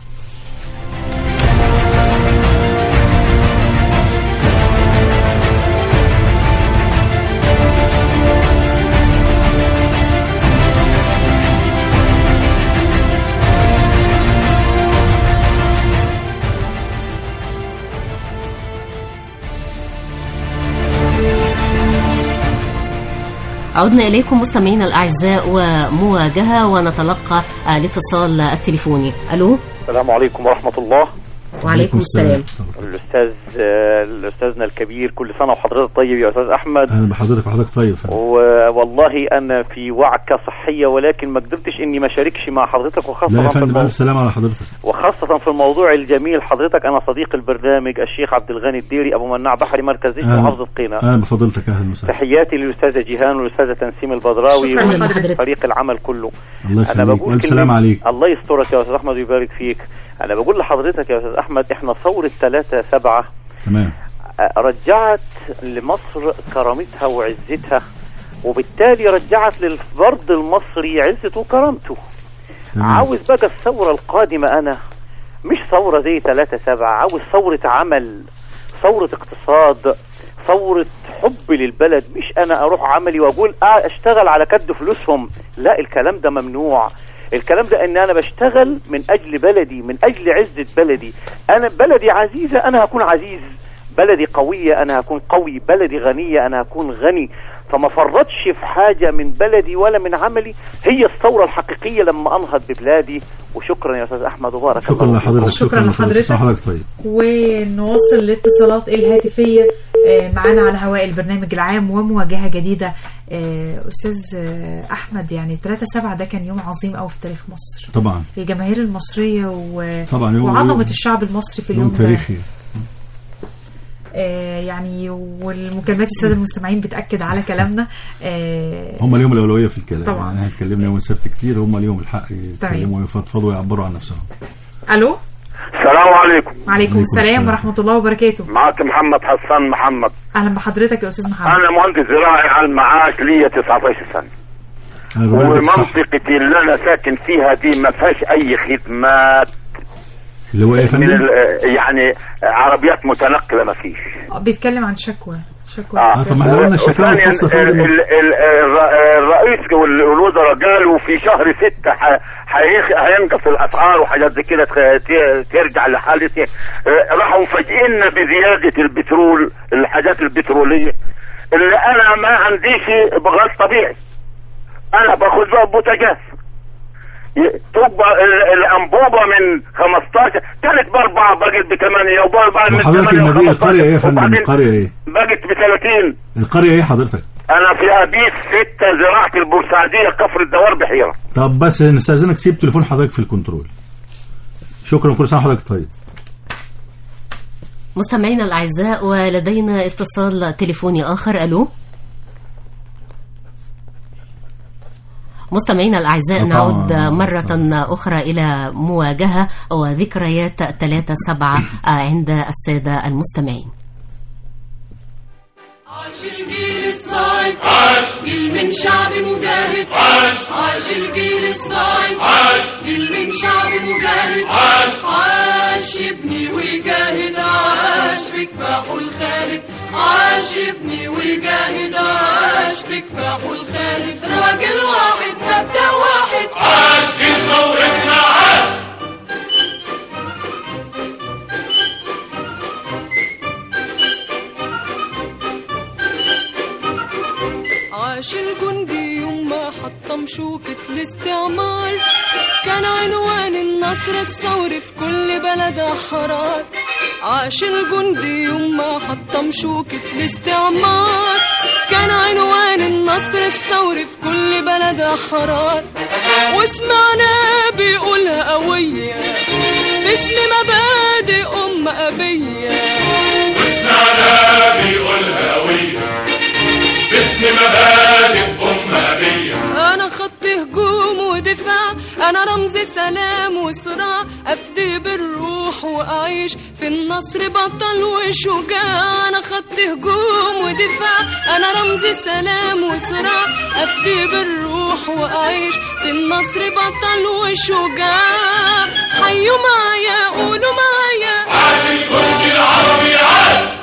S3: عدنا إليكم مستمعينا الأعزاء ومواجهة ونتلقى الاتصال التليفوني ألو
S11: السلام عليكم ورحمة الله
S3: وعليكم السلام
S11: الأستاذ آه، الأستاذنا الكبير كل سنة وحضرتك طيب يا أستاذ أحمد
S4: اهلا بحضرتك وحضرتك طيب
S11: والله أنا في وعكة صحية ولكن ما قدرتش إني ما شاركش مع حضرتك
S4: لا
S11: وخاصة
S4: يا
S11: في
S4: فندم
S11: الموضوع
S4: الف سلامه على حضرتك
S11: وخاصة في الموضوع الجميل حضرتك أنا صديق البرنامج الشيخ عبد الغني الديري أبو مناع بحري مركز زيت
S4: أهلا.
S11: محافظة قنا
S4: اهلا بفضيلتك اهلا وسهلا
S11: تحياتي للأستاذة جيهان والأستاذة تنسيم البدراوي
S3: شكراً لحضرتك.
S11: وفريق العمل كله
S4: الله
S11: أنا
S4: يخليك
S11: بقول
S4: والف
S11: كلمة-
S4: سلام عليك
S11: الله يسترك يا أستاذ أحمد ويبارك فيك أنا بقول لحضرتك يا أستاذ أحمد إحنا ثورة 3 7
S4: تمام
S11: رجعت لمصر كرامتها وعزتها وبالتالي رجعت للفرد المصري عزته وكرامته
S4: تمام.
S11: عاوز بقى الثورة القادمة أنا مش ثورة زي 3 7 عاوز ثورة عمل ثورة اقتصاد ثورة حب للبلد مش أنا أروح عملي وأقول آه أشتغل على كد فلوسهم لا الكلام ده ممنوع الكلام ده ان انا بشتغل من اجل بلدي من اجل عزة بلدي انا بلدي عزيزة انا هكون عزيز بلدي قوية انا هكون قوي بلدي غنية انا هكون غني فما فرطش في حاجة من بلدي ولا من عملي هي الثورة الحقيقية لما انهض ببلادي وشكرا يا استاذ احمد وبارك
S4: شكرا
S11: الله
S4: لحضرتك
S11: فيكم.
S2: شكراً لحضرتك.
S4: صح حضرتك طيب
S2: ونواصل الاتصالات الهاتفية آه، معانا على هواء البرنامج العام ومواجهة جديدة آه، أستاذ آه، أحمد يعني 3 7 ده كان يوم عظيم أوي في تاريخ مصر
S4: طبعا
S2: الجماهير المصرية و...
S4: طبعا يوم
S2: وعظمة
S4: يوم-
S2: الشعب المصري في
S4: يوم
S2: اليوم ده
S4: تاريخي
S2: آه، يعني والمكالمات السادة المستمعين بتأكد على كلامنا آه،
S4: هم اليوم الاولويه في الكلام
S2: طبعاً.
S4: يعني احنا اتكلمنا يوم السبت كتير هم اليوم الحق يتكلموا ويفضفضوا ويعبروا عن نفسهم
S2: ألو
S5: السلام عليكم
S2: وعليكم السلام ورحمة الله وبركاته
S5: معك محمد حسان محمد
S2: أهلا بحضرتك يا أستاذ محمد
S5: انا مهندس زراعي على المعاش ليا 19 سنه
S4: أنا بلدك صح
S5: ومنطقتي اللي انا ساكن فيها دي ما فيهاش اي خدمات
S4: اللي هو ايه يا
S5: من
S4: فندم؟
S5: ال- يعني عربيات متنقله ما فيش
S2: آه، بيتكلم عن شكوى شكوى
S4: آه، طب ما احنا قلنا الشكاوى
S5: وثانيا
S4: الخاصة يا
S5: ال-
S4: فندم.
S5: ال- ال- الر- الرئيس وال- والوزراء قالوا في شهر ستة ح- هيخ- هينقص الاسعار وحاجات زي كده تخ- ت- ترجع لحالتها آه، راحوا مفاجئيننا بزياده البترول الحاجات البتروليه اللي انا ما عنديش بغاز طبيعي انا باخد بقى بوتاجاز ي- تبقى ال- الانبوبه من 15 كانت باربعه بقت بثمانيه وبعد من
S4: وحضرتك
S5: 8
S4: المدينه
S5: و15
S4: القريه ايه يا فندم
S5: وبعدين
S4: القريه ايه
S5: بقت ب 30
S4: القريه ايه حضرتك
S5: انا في ابيس ستة زراعة البورسعيدية كفر الدوار بحيرة
S4: طب بس نستاذنك سيب تليفون حضرتك في الكنترول شكرا كل سنه وحضرتك طيب
S3: مستمعينا الأعزاء ولدينا اتصال تليفوني آخر ألو مستمعينا الأعزاء
S4: طبعاً.
S3: نعود مرة أخرى إلى مواجهة وذكريات 3 7 عند السادة المستمعين
S12: عاش الجيل الصالح الصاعد عاش جيل من شعب مجاهد عاش عاش الجيل الصاعد عاش جيل من شعب مجاهد عاش عاش يبني ويجاهد عاش بكفاحه الخالد عاش يبني ويجاهد عاش بكفاحه الخالد راجل واحد مبدأ واحد عاش جيل ثورتنا عاش عاش الجندي يوم ما حطم شوكة الاستعمار كان عنوان النصر الثوري في كل بلد حرار عاش الجندي يوم ما حطم شوكة الاستعمار كان عنوان النصر الثوري في كل بلد حرار وسمعنا بيقولها قوية باسم مبادئ أم أبية
S13: وسمعنا بيقولها قوية باسم مبادئ أم أبية
S12: أنا خط هجوم ودفاع أنا رمز سلام وصراع أفدي بالروح وأعيش في النصر بطل وشجاع أنا خط هجوم ودفاع أنا رمز سلام وصراع أفدي بالروح وأعيش في النصر بطل وشجاع حيوا معايا قولوا معايا
S13: عاش الجندي العربي عاش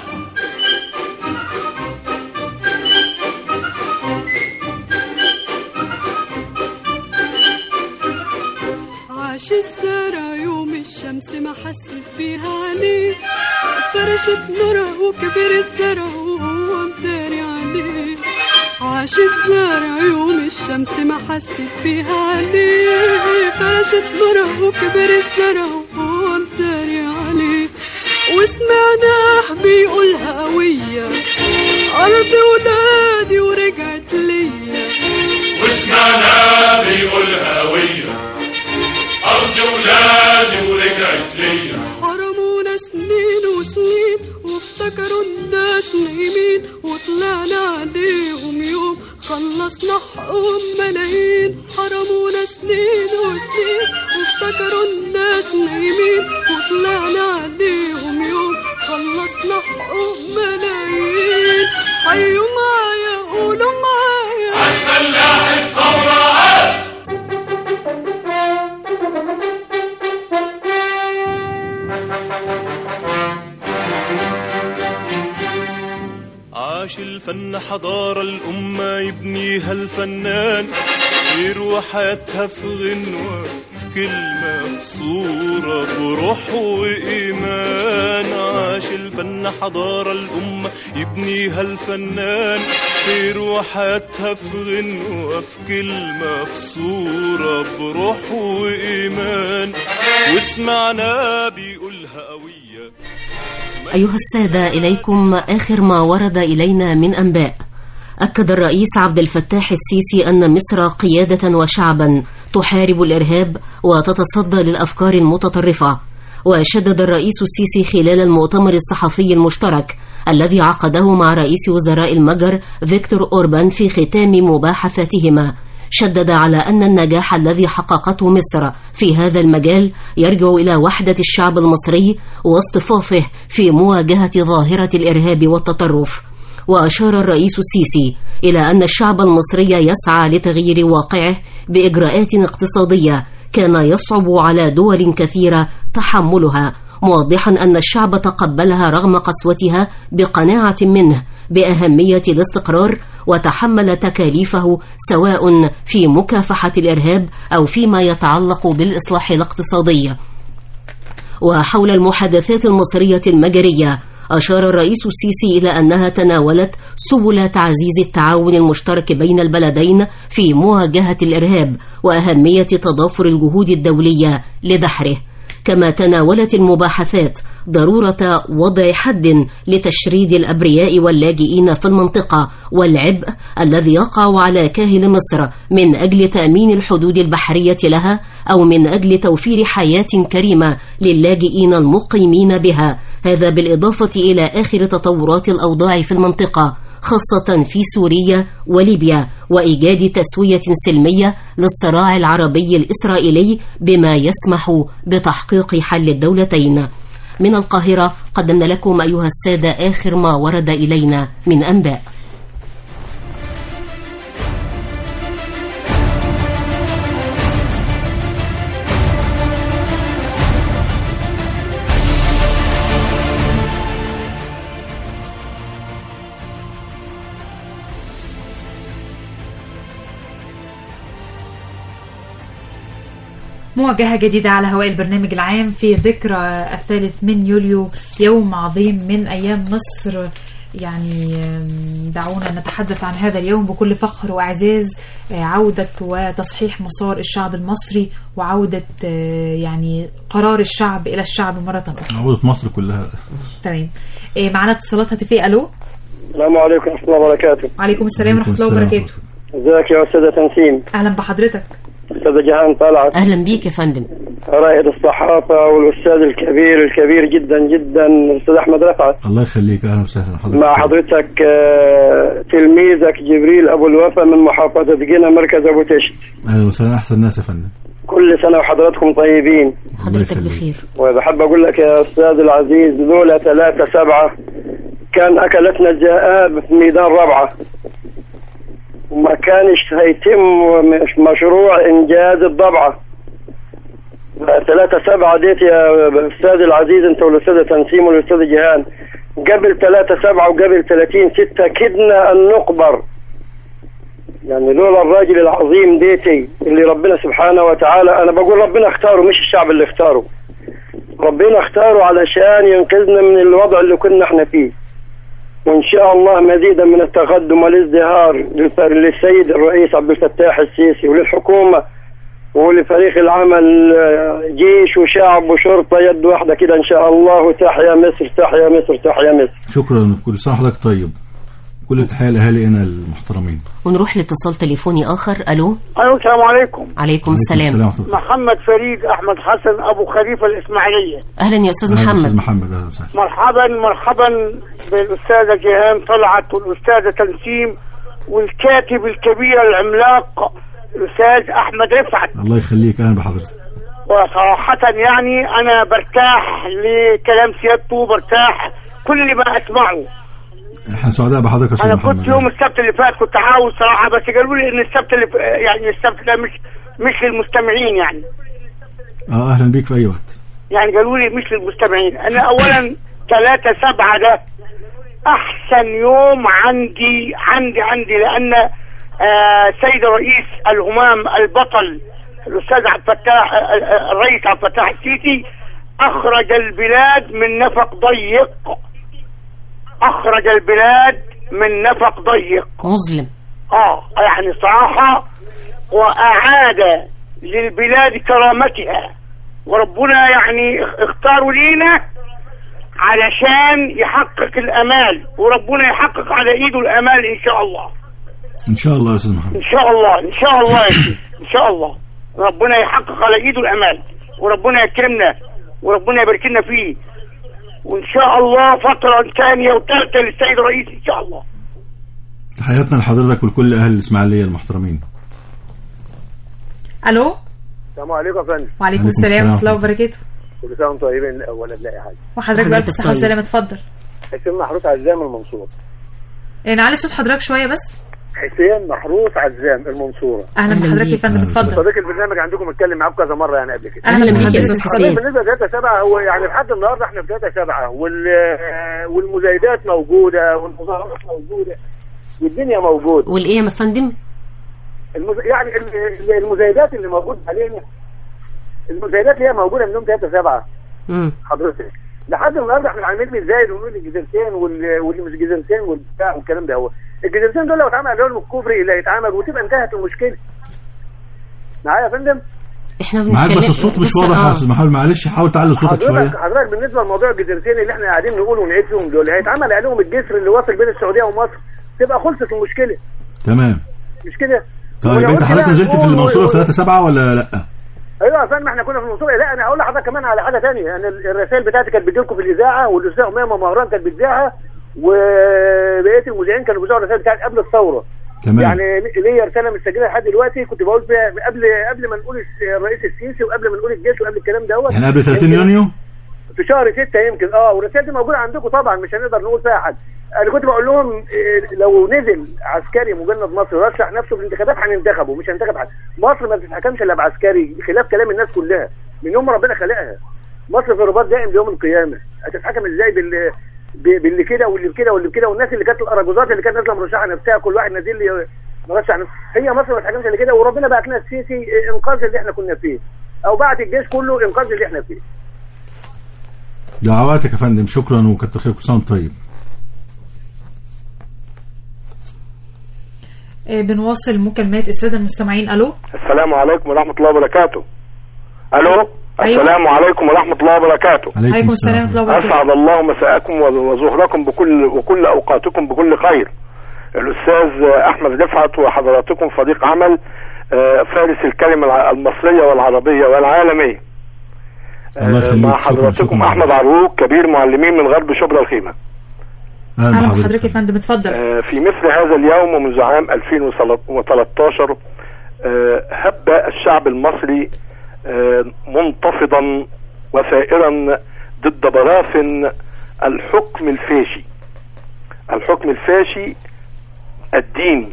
S12: عاش الزرع يوم الشمس ما حست بيها عليه فرشت نورها وكبر الزرع وهو مداري عليه عاش الزرع يوم الشمس ما حست بيها عليه فرشت نورها وكبر الزرع وهو مداري عليه وسمعناه بيقولها قوية أرض ولادي ورجعت ليا
S13: وسمعنا بيقولها قوية أرض ولادي ورجعت ليا
S12: حرمونا سنين وسنين وافتكروا الناس نايمين وطلعنا عليهم يوم خلصنا حقهم ملايين حرمونا سنين وسنين وافتكروا الناس نايمين وطلعنا عليهم يوم خلصنا حقهم ملايين حيوا معايا قولوا معايا
S13: عاش فلاح الثورة عاش
S14: عاش الفن حضارة الأمة يبنيها الفنان يروى حياتها في غنوة في كلمة في صورة بروح وإيمان عاش الفن حضارة الأمة يبنيها الفنان يروى حياتها في غنوة في كلمة في صورة بروح وإيمان وسمعنا بيقولها قوية
S3: أيها السادة إليكم آخر ما ورد إلينا من أنباء أكد الرئيس عبد الفتاح السيسي أن مصر قيادة وشعبا تحارب الإرهاب وتتصدى للأفكار المتطرفة وشدد الرئيس السيسي خلال المؤتمر الصحفي المشترك الذي عقده مع رئيس وزراء المجر فيكتور أوربان في ختام مباحثاتهما شدد على أن النجاح الذي حققته مصر في هذا المجال يرجع إلى وحدة الشعب المصري واصطفافه في مواجهة ظاهرة الإرهاب والتطرف وأشار الرئيس السيسي إلى أن الشعب المصري يسعى لتغيير واقعه بإجراءات اقتصادية كان يصعب على دول كثيرة تحملها موضحا أن الشعب تقبلها رغم قسوتها بقناعة منه بأهمية الاستقرار وتحمل تكاليفه سواء في مكافحة الإرهاب أو فيما يتعلق بالإصلاح الاقتصادي وحول المحادثات المصرية المجرية أشار الرئيس السيسي إلى أنها تناولت سبل تعزيز التعاون المشترك بين البلدين في مواجهة الإرهاب وأهمية تضافر الجهود الدولية لدحره كما تناولت المباحثات ضرورة وضع حد لتشريد الأبرياء واللاجئين في المنطقة والعبء الذي يقع على كاهل مصر من أجل تأمين الحدود البحرية لها أو من أجل توفير حياة كريمة للاجئين المقيمين بها هذا بالإضافة إلى آخر تطورات الأوضاع في المنطقة خاصة في سوريا وليبيا وإيجاد تسوية سلمية للصراع العربي الإسرائيلي بما يسمح بتحقيق حل الدولتين من القاهرة قدمنا لكم أيها السادة آخر ما ورد إلينا من أنباء
S2: مواجهة جديدة على هواء البرنامج العام في ذكرى الثالث من يوليو يوم عظيم من أيام مصر يعني آم، دعونا نتحدث عن هذا اليوم بكل فخر وإعزاز آه، عودة وتصحيح مسار الشعب المصري وعودة آه، يعني قرار الشعب إلى الشعب مرة أخرى
S4: عودة مصر كلها
S2: تمام آه، معنا اتصالات هاتفية ألو
S15: السلام عليكم ورحمة الله وبركاته
S2: وعليكم السلام ورحمة الله وبركاته
S15: ازيك يا أستاذة تنسيم
S2: أهلا بحضرتك
S15: أستاذة جهان طلعت
S3: اهلا بيك يا فندم
S15: رائد الصحافة والأستاذ الكبير الكبير جدا جدا الأستاذ أحمد رفعت
S4: الله يخليك اهلا وسهلا حضرتك
S15: مع حضرتك آه، تلميذك جبريل أبو الوفا من محافظة جنة مركز أبو تشت
S4: اهلا وسهلا احسن ناس يا فندم
S15: كل سنة وحضراتكم طيبين
S3: حضرتك بخير
S15: وبحب أقول لك يا أستاذ العزيز دولة ثلاثة سبعة كان أكلتنا الذئاب في ميدان رابعة وما كانش هيتم مش مشروع إنجاز الضبعة ثلاثة سبعة ديت يا أستاذ العزيز أنت والأستاذة تنسيم والأستاذة جيهان قبل ثلاثة سبعة وقبل ثلاثين ستة كدنا أن نقبر يعني لولا الراجل العظيم ديتي اللي ربنا سبحانه وتعالى أنا بقول ربنا اختاره مش الشعب اللي اختاره ربنا اختاره علشان ينقذنا من الوضع اللي كنا احنا فيه وان شاء الله مزيدا من التقدم والازدهار للف- للسيد الرئيس عبد الفتاح السيسي وللحكومه ولفريق العمل آه، جيش وشعب وشرطه يد واحده كده ان شاء الله تحيا مصر تحيا مصر تحيا مصر
S4: شكرا كل سنه وحضرتك طيب كل تحيه لاهالينا المحترمين
S3: ونروح لاتصال تليفوني اخر الو
S16: أيوة السلام عليكم
S3: عليكم السلام
S16: محمد فريد أحمد حسن أبو خليفة الإسماعيلية
S3: اهلا يا استاذ
S4: أهلا أستاذ
S3: محمد
S4: محمد اهلا وسهلا
S16: مرحبا مرحبا بالأستاذة جيهان طلعت والأستاذة تنسيم والكاتب الكبير العملاق الأستاذ أحمد رفعت
S4: الله يخليك اهلا بحضرتك
S16: وصراحة يعني أنا برتاح لكلام سيادته برتاح كل ما أسمعه
S4: احنا سعداء بحضرتك يا استاذ
S16: أنا
S4: محمد
S16: كنت يوم السبت اللي فات كنت عاوز صراحة بس قالوا لي إن السبت اللي ف- يعني السبت ده مش مش للمستمعين يعني
S4: اه اهلا بيك في اي وقت
S16: يعني قالوا لي مش للمستمعين انا اولا ثلاثة سبعة ده احسن يوم عندي عندي عندي لان آه سيد الرئيس الهمام البطل الاستاذ عبد الفتاح آه، آه، الرئيس عبد الفتاح السيسي اخرج البلاد من نفق ضيق اخرج البلاد من نفق ضيق
S3: مظلم
S16: اه يعني صراحة وأعاد للبلاد كرامتها وربنا يعني اختاروا لينا علشان يحقق الأمال وربنا يحقق على إيده الأمال إن شاء الله
S4: ان شاء الله يا استاذ محمد
S16: إن شاء الله إن شاء الله يا سيدي إن شاء الله ربنا يحقق على إيده الأمال وربنا يكرمنا وربنا يبارك لنا فيه وإن شاء الله فترة ثانية وثالثة للسيد الرئيس إن شاء الله
S4: تحياتنا لحضرتك ولكل اهل الاسماعيليه المحترمين
S2: ألو
S15: السلام عليكم يا فندم
S2: وعليكم
S4: عليكم
S2: السلام
S4: السلام
S2: ورحمة الله وبركاته
S15: كل سنه وانتم طيبين الاول قبل اي حاجه
S2: وحضرتك بألف صحة وسلامة اتفضل
S15: حسين محروس عزام المنصور
S2: إيه، نعلي صوت حضرتك شوية بس
S15: حسين محروس عزام المنصوره
S2: أهلا بحضرتك يا فندم اتفضل
S15: صديق البرنامج عندكم اتكلم معاكم كذا مره يعني قبل كده
S2: أهلا بيك يا أستاذ
S15: حضرتك
S2: حسين
S15: بالنسبه ل 3 7 هو يعني لحد النهارده احنا في 3 7 وال والمزايدات موجوده والمظاهرات موجوده والدنيا موجوده
S3: والايه يا فندم
S15: المز... يعني ال- ال- المزايدات اللي موجوده علينا المزايدات اللي هي موجوده من يوم 3 7
S3: امم
S15: حضرتك لحد النهارده احنا عاملين بنزايد ونقول الجزيرتين وال- واللي مش جزيرتين والبتاع والكلام ده هو الجزيرتين دول لو اتعمل عليهم الكوبري اللي هيتعمل وتبقى انتهت المشكله معايا يا فندم
S3: احنا
S4: معاك بس الصوت مش واضح يا استاذ محمد معلش حاول تعلي صوتك شويه
S15: حضرتك حضرتك بالنسبه لموضوع الجزيرتين اللي احنا قاعدين نقول ونعيد فيهم دول هيتعمل عليهم الجسر اللي واصل بين السعوديه ومصر تبقى خلصت المشكله
S4: تمام
S15: مش كده
S4: طيب
S15: ولو
S4: انت
S15: قلت
S4: حضرتك
S15: بقى
S4: نزلت في
S15: نقول-
S4: المنصوره في 3 7 ولا لا
S15: ايوه يا فندم احنا كنا في المنصوره لا انا هقول لحضرتك كمان على حاجه ثانيه يعني الرسائل بتاعتي كانت بتجيلكم في الاذاعه والاستاذ امامه مهران كانت بتذاعها وبقيه المذيعين كانوا بيذاعوا الرسائل بتاعتي قبل الثوره
S4: تمام.
S15: يعني ليا رساله مسجله لحد دلوقتي كنت بقول فيها قبل قبل ما نقول الرئيس السيسي وقبل ما نقول الجيش وقبل الكلام دوت
S4: يعني قبل 30
S15: يمكن
S4: يونيو
S15: في شهر 6 يمكن اه والرسائل دي موجوده عندكم طبعا مش هنقدر نقول فيها حد انا كنت بقول لهم إيه، لو نزل عسكري مجند مصر رشح نفسه في الانتخابات هننتخبه مش هننتخب حد مصر ما بتتحكمش الا بعسكري خلاف كلام الناس كلها من يوم ما ربنا خلقها مصر في رباط دائم ليوم القيامه هتتحكم ازاي بال ب- باللي كده واللي بكده واللي بكده والناس اللي كانت الاراجوزات اللي كانت نازله مرشحه نفسها كل واحد نازل لي مرشح نفسه هي مصر ما بتتحكمش الا كده وربنا بعت لنا السيسي إيه، انقاذ اللي احنا كنا فيه
S17: او بعد الجيش كله انقاذ اللي احنا فيه
S4: دعواتك يا فندم شكرا وكتر خير كل سنه وأنت طيب
S2: آه، بنواصل مكالمات الساده المستمعين الو
S18: السلام عليكم ورحمة الله وبركاته ألو
S2: أيوة.
S18: السلام عليكم ورحمة الله وبركاته
S2: عليكم عليكم السلام ورحمة الله وبركاته.
S18: أسعد الله مساءكم وظهركم بكل وكل أوقاتكم بكل خير الأستاذ أحمد رفعت وحضراتكم فريق عمل آه، فارس الكلمة الع- المصرية والعربية والعالمية
S4: الله
S18: آه،
S4: يخليك
S18: مع
S4: شكراً،
S18: حضراتكم
S4: شكراً.
S18: أحمد عروق كبير معلمين من غرب شبرا الخيمة
S4: اهلا
S2: اهلا
S4: بحضرتك
S2: بحضرتك يا فندم اتفضل
S18: آه، في مثل هذا اليوم ومنذ عام 2013 آه، هب الشعب المصري آه، منتفضا وثائرا ضد براثن الحكم الفاشي الحكم الفاشي الديني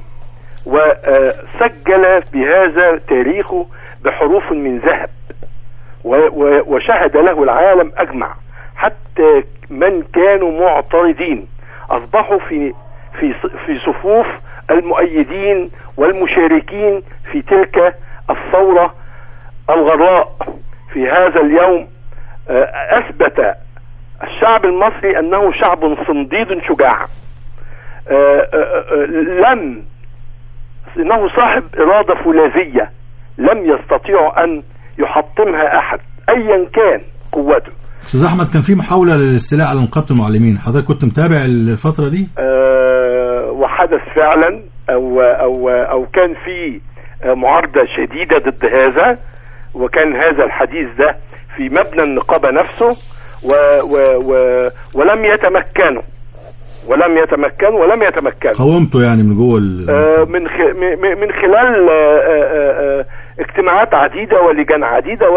S18: وسجل بهذا تاريخه بحروف من ذهب و- و- وشهد له العالم اجمع حتى من كانوا معترضين اصبحوا في في في صفوف المؤيدين والمشاركين في تلك الثوره الغراء في هذا اليوم آه، اثبت الشعب المصري انه شعب صنديد شجاع آه، آه، آه، لم انه صاحب اراده فولاذيه لم يستطيع ان يحطمها احد ايا كان قوته
S4: استاذ احمد كان في محاوله للاستيلاء على نقابه المعلمين حضرتك كنت متابع الفتره دي
S18: آه، وحدث فعلا او او او كان في آه، معارضه شديده ضد هذا وكان هذا الحديث ده في مبنى النقابه نفسه و و و ولم يتمكنوا ولم يتمكنوا ولم يتمكنوا
S4: قاومته يعني من جوه ال...
S18: آه، من خ... م- م- من خلال آه، آه، آه، اجتماعات عديدة ولجان عديدة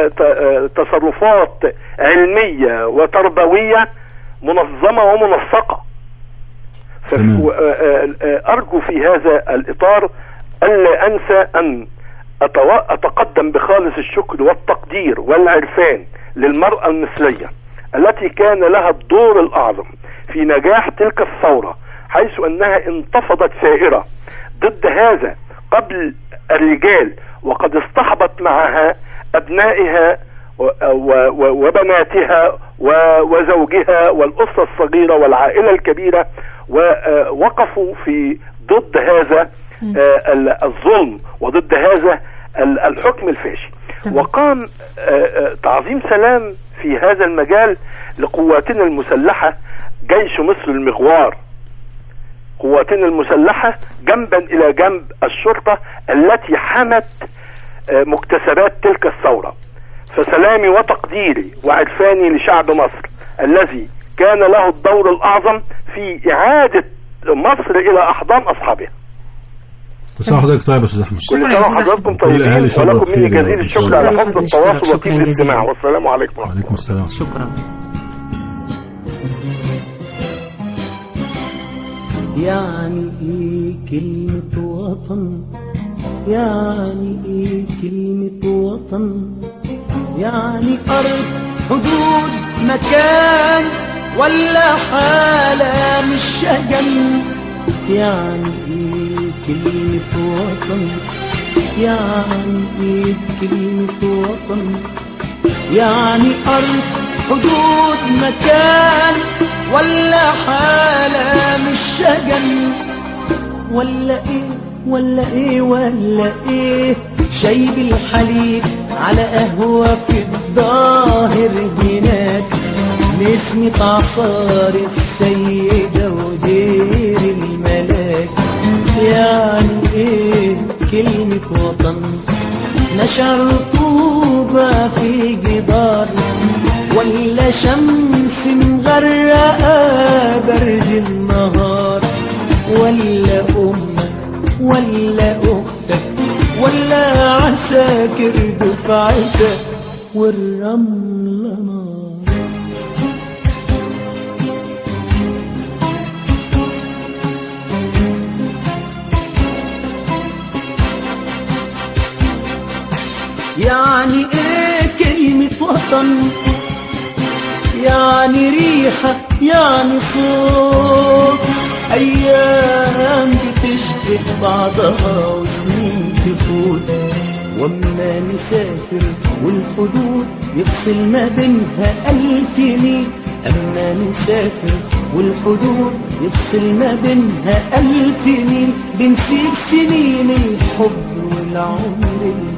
S18: وتصرفات علمية وتربوية منظمة ومنسقة ف- و- آه، آه، أرجو في هذا الإطار ألا أنسى أن أتو- أتقدم بخالص الشكر والتقدير والعرفان للمرأة المصرية التي كان لها الدور الأعظم في نجاح تلك الثورة حيث أنها انتفضت ثائرة ضد هذا قبل الرجال وقد اصطحبت معها أبنائها و- و- و- وبناتها و- وزوجها والأسرة الصغيرة والعائلة الكبيرة ووقفوا في ضد هذا آه، ال- الظلم وضد هذا ال- الحكم الفاشي وقام آه، آه، تعظيم سلام في هذا المجال لقواتنا المسلحة جيش مصر المغوار قواتنا المسلحة جنبا إلى جنب الشرطة التي حمت آه، مكتسبات تلك الثورة فسلامي وتقديري وعرفاني لشعب مصر الذي كان له الدور الأعظم في إعادة مصر إلى أحضان أصحابها
S4: كل سنه وحضرتك طيب يا استاذ احمد
S18: كل سنة وحضراتكم
S4: كل أهالي
S18: طيبين
S4: شبرا
S18: ولكم
S4: بخير
S18: مني
S4: يا
S18: جزيل
S4: رب إن شاء
S18: الشكر
S4: الله.
S18: على حسن
S3: نشكرك
S18: التواصل
S3: شكراً
S18: وطيب
S3: جزيلاً.
S18: الاستماع والسلام عليكم ورحمة الله
S4: عليكم السلام
S3: شكرا
S19: يعني ايه كلمة وطن يعني ايه كلمة وطن يعني أرض حدود مكان ولا حالة مش شجن يعني ايه كلمة وطن يعني ايه كلمة وطن يعني أرض حدود مكان ولا حالة مش شجن ولا ايه ولا ايه ولا ايه شايب الحليب على قهوة في الظاهر هناك نسمة عصار السيدة ودير الملاك يعني ايه كلمة وطن نشر طوبة في جدار ولا شمس مغرقة برد النهار ولا أمك ولا أختك ولا عساكر دفعتك والرملة نار يعني ايه كلمة وطن يعني ريحة يعني صوت أيام بتشبه بعضها وسنين تفوت واما نسافر والحدود يفصل ما بينها ألف ميل أما نسافر والحدود يفصل ما بينها ألف ميل بنسيب سنين الحب والعمر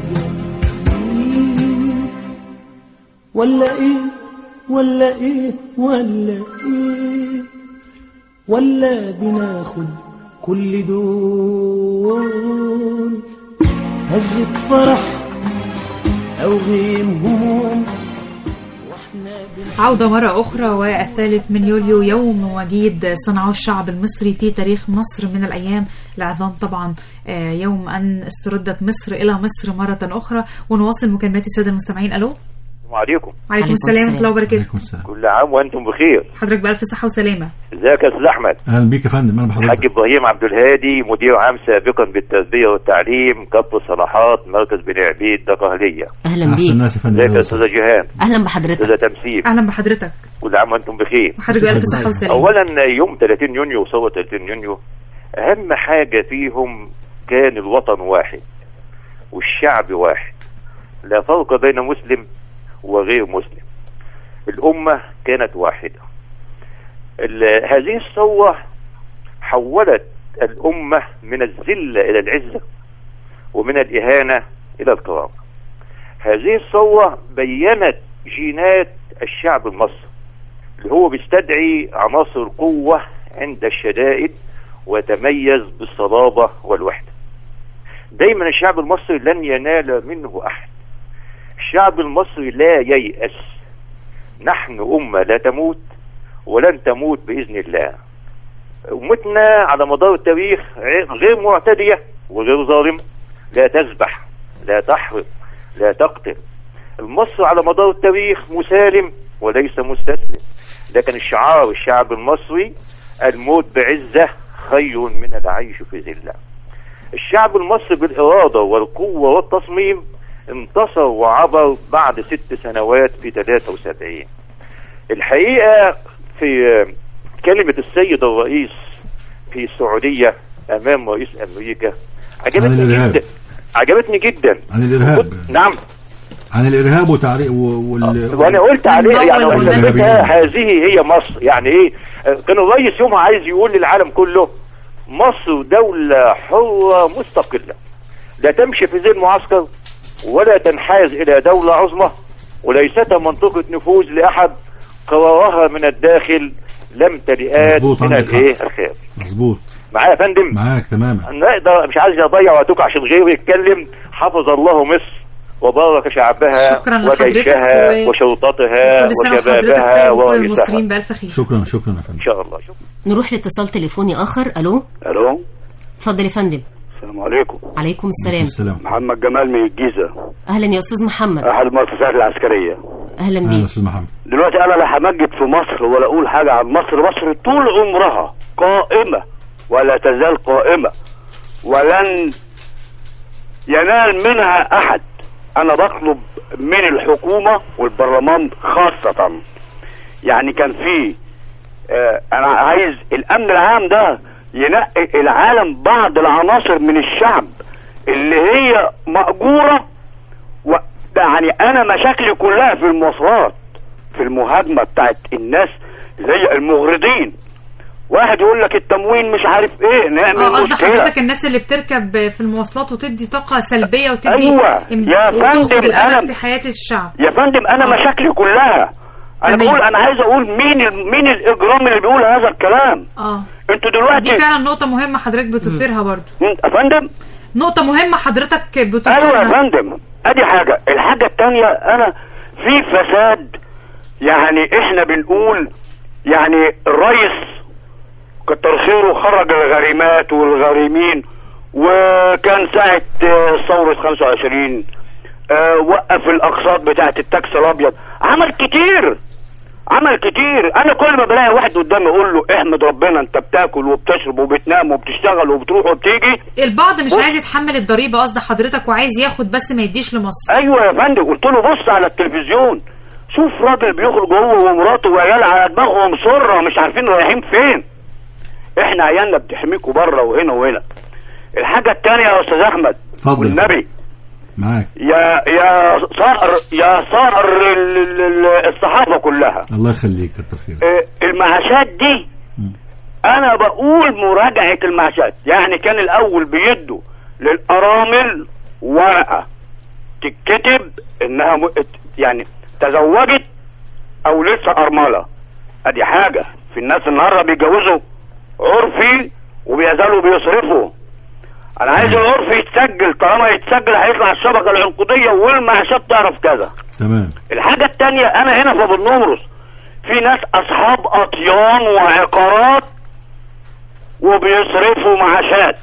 S19: الجميل ولا إيه ولا إيه ولا إيه ولا بناخد كل دول هزة فرح أو غيم هموم
S2: عودة مرة أخرى والثالث من يوليو يوم وجيد صنعه الشعب المصري في تاريخ مصر من الأيام العظام طبعا آه، يوم أن استردت مصر إلى مصر مرة أخرى ونواصل مكالمات السادة المستمعين ألو
S20: السلام عليكم
S2: عليكم السلام ورحمة الله وبركاته
S20: كل عام وانتم بخير
S2: حضرتك بألف صحة وسلامة
S20: ازيك يا استاذ احمد
S4: اهلا بيك يا فندم انا بحضرتك
S20: الحاج ابراهيم عبد الهادي مدير عام سابقا بالتربيه والتعليم كف صلاحات مركز بني عبيد دقهليه
S3: أهلا
S4: احسن
S3: بيك
S4: الناس يا فندم
S20: ازيك يا استاذه جيهان
S3: أهلا بحضرتك
S20: استاذه تمثيل
S2: أهلا بحضرتك
S20: كل عام وانتم بخير
S2: وحضرتك بألف صحة وسلامة
S20: اولا يوم 30 يونيو وثوره 30 يونيو اهم حاجه فيهم كان الوطن واحد والشعب واحد لا فرق بين مسلم وغير مسلم الامه كانت واحده ال- هذه الثوره حولت الامه من الذله الى العزه ومن الاهانه الى الكرامه هذه الثوره بينت جينات الشعب المصري اللي هو بيستدعي عناصر القوة عند الشدائد ويتميز بالصلابة والوحدة دايما الشعب المصري لن ينال منه أحد الشعب المصري لا ييأس نحن أمة لا تموت ولن تموت بإذن الله أمتنا على مدار التاريخ غير معتدية وغير ظالم لا تذبح لا تحرق لا تقتل المصري على مدار التاريخ مسالم وليس مستسلم لكن الشعار الشعب المصري الموت بعزة خير من العيش في ذلة الشعب المصري بالإرادة والقوة والتصميم انتصر وعبر بعد ست سنوات في 73 الحقيقة في كلمة السيد الرئيس في السعودية أمام رئيس أمريكا
S4: عن
S20: عجبتني
S4: الإرهاب.
S20: جدا عجبتني جدا
S4: عن الارهاب
S20: نعم
S4: عن الارهاب وتعريق وال...
S20: وانا قلت عليه يعني
S4: والنبي.
S20: قلتها هذه هي مصر يعني ايه آه، كان الرئيس يومها عايز يقول للعالم كله مصر دولة حرة مستقلة لا تمشي في ذيل معسكر ولا تنحاز الى دولة عظمى وليست منطقة نفوذ لاحد قرارها من الداخل لم تلئات
S4: مظبوط،
S20: من
S4: عندك
S20: الايه
S4: حق.
S20: الخارج
S4: مظبوط
S20: معايا يا فندم
S4: معاك تماما
S20: نقدر مش عايز اضيع وقتكم عشان غيري يتكلم حفظ الله مصر وبارك شعبها
S2: شكرا لحضرتك
S20: وجيشها
S2: و-
S20: وشرطتها
S2: كل سنة
S20: وشبابها
S2: وحضرتك وكل
S20: ورئيسها
S2: المصريين بألف خير
S4: شكرا شكرا يا فندم
S20: ان شاء الله شكرا
S3: نروح لاتصال تليفوني آخر ألو
S17: الو
S3: اتفضل يا فندم
S17: السلام عليكم
S3: عليكم السلام
S4: السلام
S17: محمد جمال من الجيزه
S3: أهلا يا أستاذ محمد
S17: احد المؤسسات العسكريه
S3: أهلا
S4: اهلا
S3: بيك
S4: استاذ محمد
S17: دلوقتي انا لا همجد في مصر ولا اقول حاجه عن مصر مصر طول عمرها قائمه ولا تزال قائمه ولن ينال منها احد انا بطلب من الحكومه والبرلمان خاصه يعني كان في آه انا عايز الامن العام ده ينقي العالم بعض العناصر من الشعب اللي هي مأجورة و... يعني انا مشاكلي كلها في المواصلات في المهاجمة بتاعت الناس اللي هي المغرضين واحد يقول لك التموين مش عارف ايه نعمل
S2: اه قصدك
S17: مشكلة
S2: حضرتك الناس اللي بتركب في المواصلات وتدي طاقة سلبية وتدي
S17: أيوة.
S2: إم-
S17: يا
S2: وتخرج
S17: فندم،
S2: الأمل
S17: أنا-
S2: في حياة الشعب
S17: يا فندم انا مشاكلي كلها انا
S2: تمام.
S17: بقول انا عايز اقول مين ال... مين الاجرام اللي بيقول هذا الكلام
S2: اه
S17: انتوا دلوقتي
S2: دي فعلا نقطة مهمة حضرتك بتثيرها برضو
S17: يا فندم
S2: نقطة مهمة حضرتك
S17: ايوه يا
S2: بتثيرها
S17: فندم ادي حاجه الحاجه التانية انا في فساد يعني احنا بنقول يعني الرئيس كتر خيره خرج الغريمات والغارمين وكان ساعة آه، ثورة 25 آه، وقف الأقساط بتاعة التاكس الأبيض عمل كتير عمل كتير أنا كل ما بلاقي واحد قدامي أقول له احمد ربنا أنت بتاكل وبتشرب وبتنام وبتشتغل وبتروح وبتيجي
S2: البعض مش
S17: بص.
S2: عايز يتحمل الضريبة قصد حضرتك وعايز ياخد بس ما يديش لمصر
S17: ايوه يا فندم قلت له بص على التلفزيون شوف راجل بيخرج هو ومراته وعيال على دماغهم سره مش عارفين رايحين فين احنا عيالنا بتحميكوا بره وهنا وهنا الحاجه التانية يا استاذ احمد
S4: اتفضل.
S17: والنبي
S4: معاك
S17: يا يا صقر يا صقر ال- ال- ال- الصحافه كلها
S4: الله يخليك كتر خير
S17: آه، المعاشات دي انا بقول مراجعه المعاشات يعني كان الاول بيدوا للارامل ورقه تتكتب انها م... يعني تزوجت او لسه ارمله ادي حاجه في الناس النهارده بيتجوزوا عرفي وبيزالوا بيصرفوا انا عايز العرف يتسجل طالما يتسجل هيطلع الشبكه العنقوديه والمعاشات تعرف كذا
S4: تمام
S17: الحاجة التانية أنا هنا في أبو النمرس في ناس أصحاب أطيان وعقارات وبيصرفوا معاشات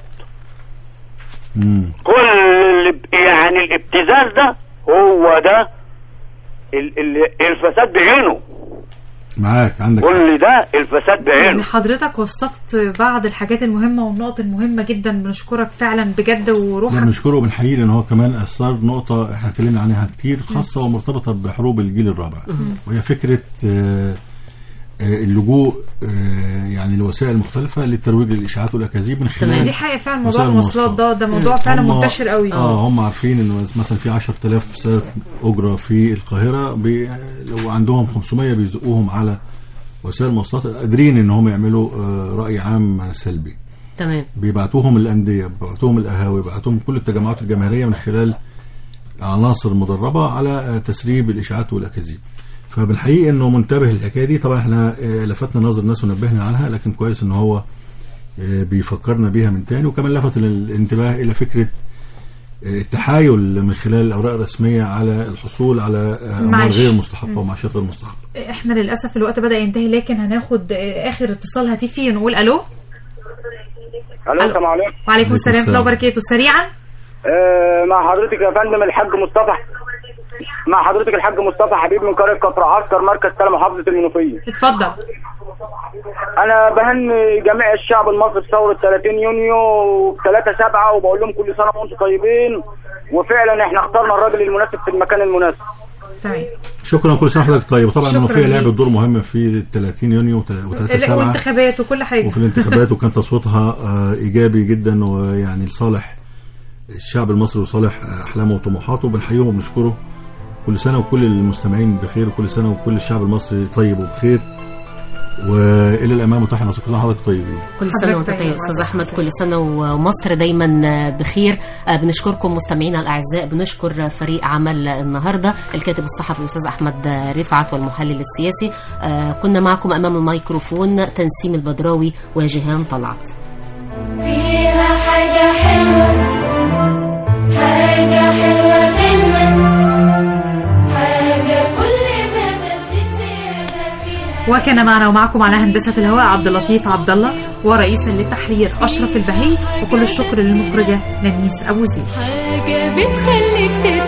S17: كل اللي ب- يعني الابتزاز ده هو ده ال- ال- الفساد بعينه
S4: معاك عندك
S17: كل ده الفساد
S2: يعني
S17: بعينه
S2: حضرتك وصفت بعض الحاجات المهمة والنقط المهمة جدا بنشكرك فعلا بجد
S4: لا
S2: وروحك
S4: بنشكره بالحقيقة لان هو كمان اثار نقطة احنا اتكلمنا عنها كتير خاصة ومرتبطة بحروب الجيل الرابع
S2: مم.
S4: وهي فكرة آه، آه، اللجوء آه، يعني لوسائل مختلفة للترويج للاشاعات والاكاذيب من خلال
S2: دي حقيقة فعلا موضوع
S4: وسائل
S2: المواصلات ده ده موضوع فعلا
S4: هم-
S2: منتشر قوي
S4: اه هم عارفين انه مثلا في 10000 سائق اجره في القاهره بي لو عندهم 500 بيزقوهم على وسائل المواصلات قادرين ان هم يعملوا آه، راي عام سلبي
S3: تمام
S4: بيبعتوهم الانديه بيبعتوهم القهاوي بيبعتوهم كل التجمعات الجماهيريه من خلال عناصر مدربه على آه، تسريب الاشاعات والاكاذيب فبالحقيقه انه منتبه للحكايه دي طبعا احنا آه، لفتنا نظر الناس ونبهنا عنها لكن كويس ان هو آه، بيفكرنا بيها من تاني وكمان لفت الانتباه الى فكره آه، التحايل من خلال الاوراق الرسميه على الحصول على آه، اموال
S2: معاش.
S4: غير مستحقه
S2: مم.
S4: ومعاشات غير مستحقه
S2: احنا للأسف الوقت بدأ ينتهي لكن هناخد آه، آخر اتصال هاتفي نقول ألو
S21: الو السلام عليكم
S2: وعليكم السلام ورحمة الله وبركاته سريعا
S21: آه، مع حضرتك يا فندم الحاج مصطفى مع حضرتك الحاج مصطفى حبيب من قريه كفر عسكر مركز تل محافظه المنوفيه
S2: اتفضل
S21: انا بهني جميع الشعب المصري بثوره 30 يونيو ب 3 7 وبقول لهم كل سنه وانتم طيبين وفعلا احنا اخترنا الراجل المناسب في المكان المناسب
S2: تمام
S4: شكرا كل سنه وحضرتك طيب وطبعا
S2: شكراً
S4: المنوفيه
S2: ليك.
S4: لعبت دور مهم في 30 يونيو و3 7
S2: وانتخابات وكل حاجة
S4: وفي الانتخابات وكان تصويتها آه، ايجابي جدا ويعني لصالح الشعب المصري وصالح آه، احلامه وطموحاته بنحييهم وبنشكره كل سنه وكل المستمعين بخير وكل سنه وكل الشعب المصري طيب وبخير والى الامام وتحت نصر كل سنه وحضرتك طيبين
S3: كل سنة وانت طيب استاذ احمد كل سنة ومصر دايما بخير آه، بنشكركم مستمعينا الاعزاء بنشكر فريق عمل النهارده الكاتب الصحفي الاستاذ احمد رفعت والمحلل السياسي آه، كنا معكم امام الميكروفون تنسيم البدراوي وجيهان طلعت
S22: فيها حاجة حلوة حاجة حلوة منا حاجة كل ما بتزيد زيادة فيها
S2: وكان معنا ومعكم على هندسة الهواء عبد اللطيف عبد الله ورئيسا للتحرير أشرف البهي وكل الشكر للمخرجة نانيس أبو زيد
S22: حاجة بتخليك تت